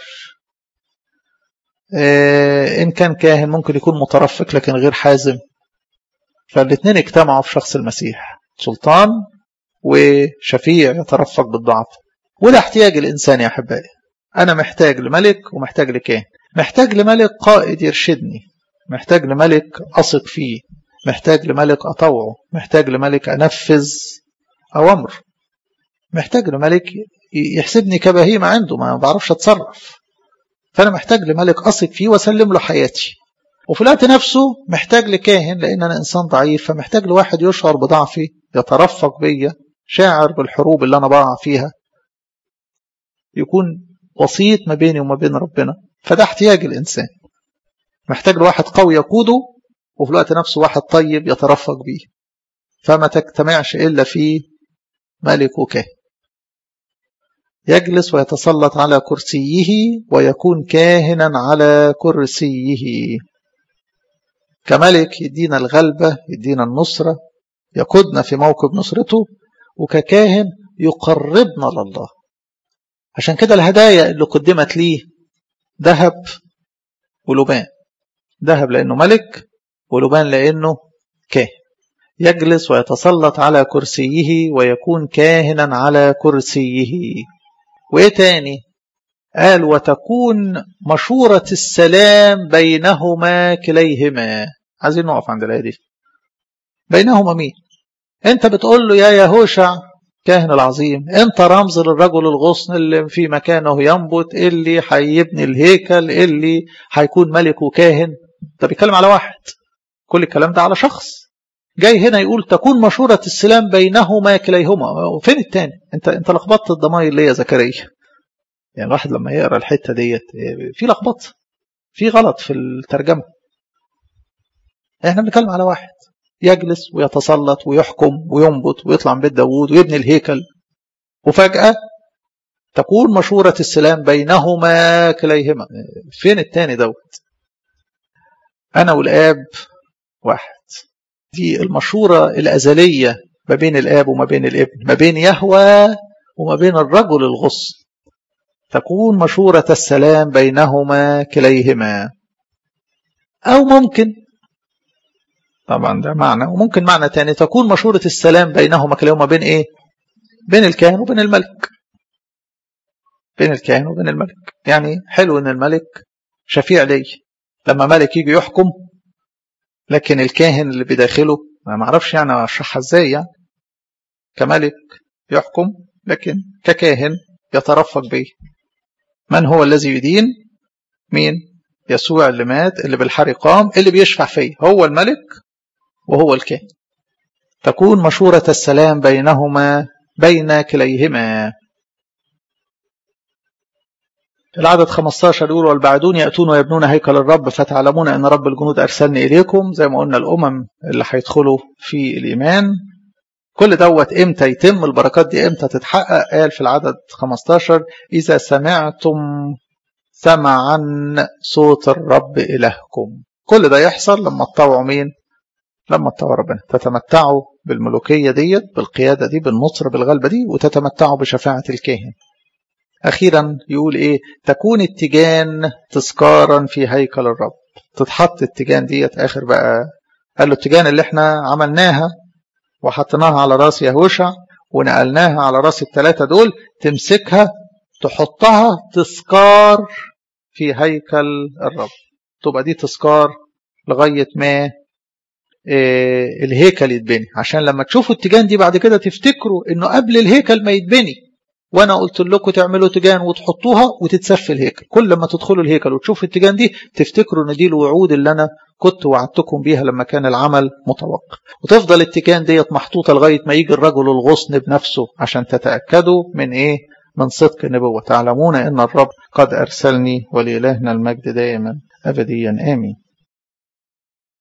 ان كان كاهن ممكن يكون مترفق لكن غير حازم فالاثنين اجتمعوا في شخص المسيح سلطان وشفيع يترفق بالضعف وده احتياج الإنسان يا أحبائي أنا محتاج لملك ومحتاج لكاهن محتاج لملك قائد يرشدني محتاج لملك أثق فيه محتاج لملك أطوعه محتاج لملك أنفذ أوامر محتاج لملك يحسبني كبهيمة عنده ما بعرفش أتصرف فأنا محتاج لملك أثق فيه وأسلم له حياتي وفي الوقت نفسه محتاج لكاهن لأن أنا إنسان ضعيف فمحتاج لواحد يشعر بضعفي يترفق بيا شاعر بالحروب اللي أنا بقع فيها يكون وسيط ما بيني وما بين ربنا فده احتياج الإنسان محتاج لواحد قوي يقوده وفي الوقت نفسه واحد طيب يترفق بيه فما تجتمعش إلا في ملك وكاهن يجلس ويتسلط على كرسيه ويكون كاهنا على كرسيه كملك يدينا الغلبة يدينا النصرة يقودنا في موكب نصرته وككاهن يقربنا لله عشان كده الهدايا اللي قدمت ليه ذهب ولبان ذهب لأنه ملك ولبان لأنه كاهن يجلس ويتسلط على كرسيه ويكون كاهنا على كرسيه وإيه تاني قال وتكون مشورة السلام بينهما كليهما عايزين نقف عند الآية دي بينهما مين انت بتقول له يا يهوشع كاهن العظيم انت رمز للرجل الغصن اللي في مكانه ينبت اللي هيبني الهيكل اللي هيكون ملك وكاهن ده بيتكلم على واحد كل الكلام ده على شخص جاي هنا يقول تكون مشورة السلام بينهما كليهما فين التاني انت انت لخبطت الضماير ليه يا زكريا يعني الواحد لما يقرا الحته ديت في لخبطه في غلط في الترجمه احنا بنتكلم على واحد يجلس ويتسلط ويحكم وينبت ويطلع من بيت داوود ويبني الهيكل وفجأة تكون مشورة السلام بينهما كليهما فين التاني دوت أنا والآب واحد دي المشورة الأزلية ما بين الآب وما بين الابن ما بين يهوى وما بين الرجل الغصن تكون مشورة السلام بينهما كليهما أو ممكن طبعا ده معنى وممكن معنى تاني تكون مشورة السلام بينهما كليهما بين إيه بين الكاهن وبين الملك بين الكاهن وبين الملك يعني حلو ان الملك شفيع لي لما ملك يجي يحكم لكن الكاهن اللي بداخله ما اعرفش يعني اشرحها ازاي يعني كملك يحكم لكن ككاهن يترفق به من هو الذي يدين مين يسوع اللي مات اللي بالحري قام اللي بيشفع فيه هو الملك وهو الكاهن تكون مشورة السلام بينهما بين كليهما العدد 15 يقول والبعدون يأتون ويبنون هيكل الرب فتعلمون أن رب الجنود أرسلني إليكم زي ما قلنا الأمم اللي هيدخلوا في الإيمان كل دوت إمتى يتم البركات دي إمتى تتحقق قال في العدد 15 إذا سمعتم سمعا صوت الرب إلهكم كل ده يحصل لما تطوعوا مين لما تطوعوا ربنا تتمتعوا بالملوكية ديت بالقيادة دي بالنصر بالغلبة دي وتتمتعوا بشفاعة الكاهن أخيرا يقول إيه تكون التيجان تذكارا في هيكل الرب تتحط التيجان ديت آخر بقى قال له التيجان اللي احنا عملناها وحطيناها على راس يهوشع ونقلناها على راس الثلاثة دول تمسكها تحطها تذكار في هيكل الرب تبقى دي تذكار لغاية ما إيه الهيكل يتبني عشان لما تشوفوا التيجان دي بعد كده تفتكروا انه قبل الهيكل ما يتبني وانا قلت لكم تعملوا تيجان وتحطوها وتتسفل الهيكل كل ما تدخلوا الهيكل وتشوفوا التيجان دي تفتكروا ان دي الوعود اللي انا كنت وعدتكم بيها لما كان العمل متوقع وتفضل التيجان ديت محطوطه لغايه ما يجي الرجل الغصن بنفسه عشان تتاكدوا من ايه من صدق النبوه تعلمون ان الرب قد ارسلني ولالهنا المجد دائما ابديا امين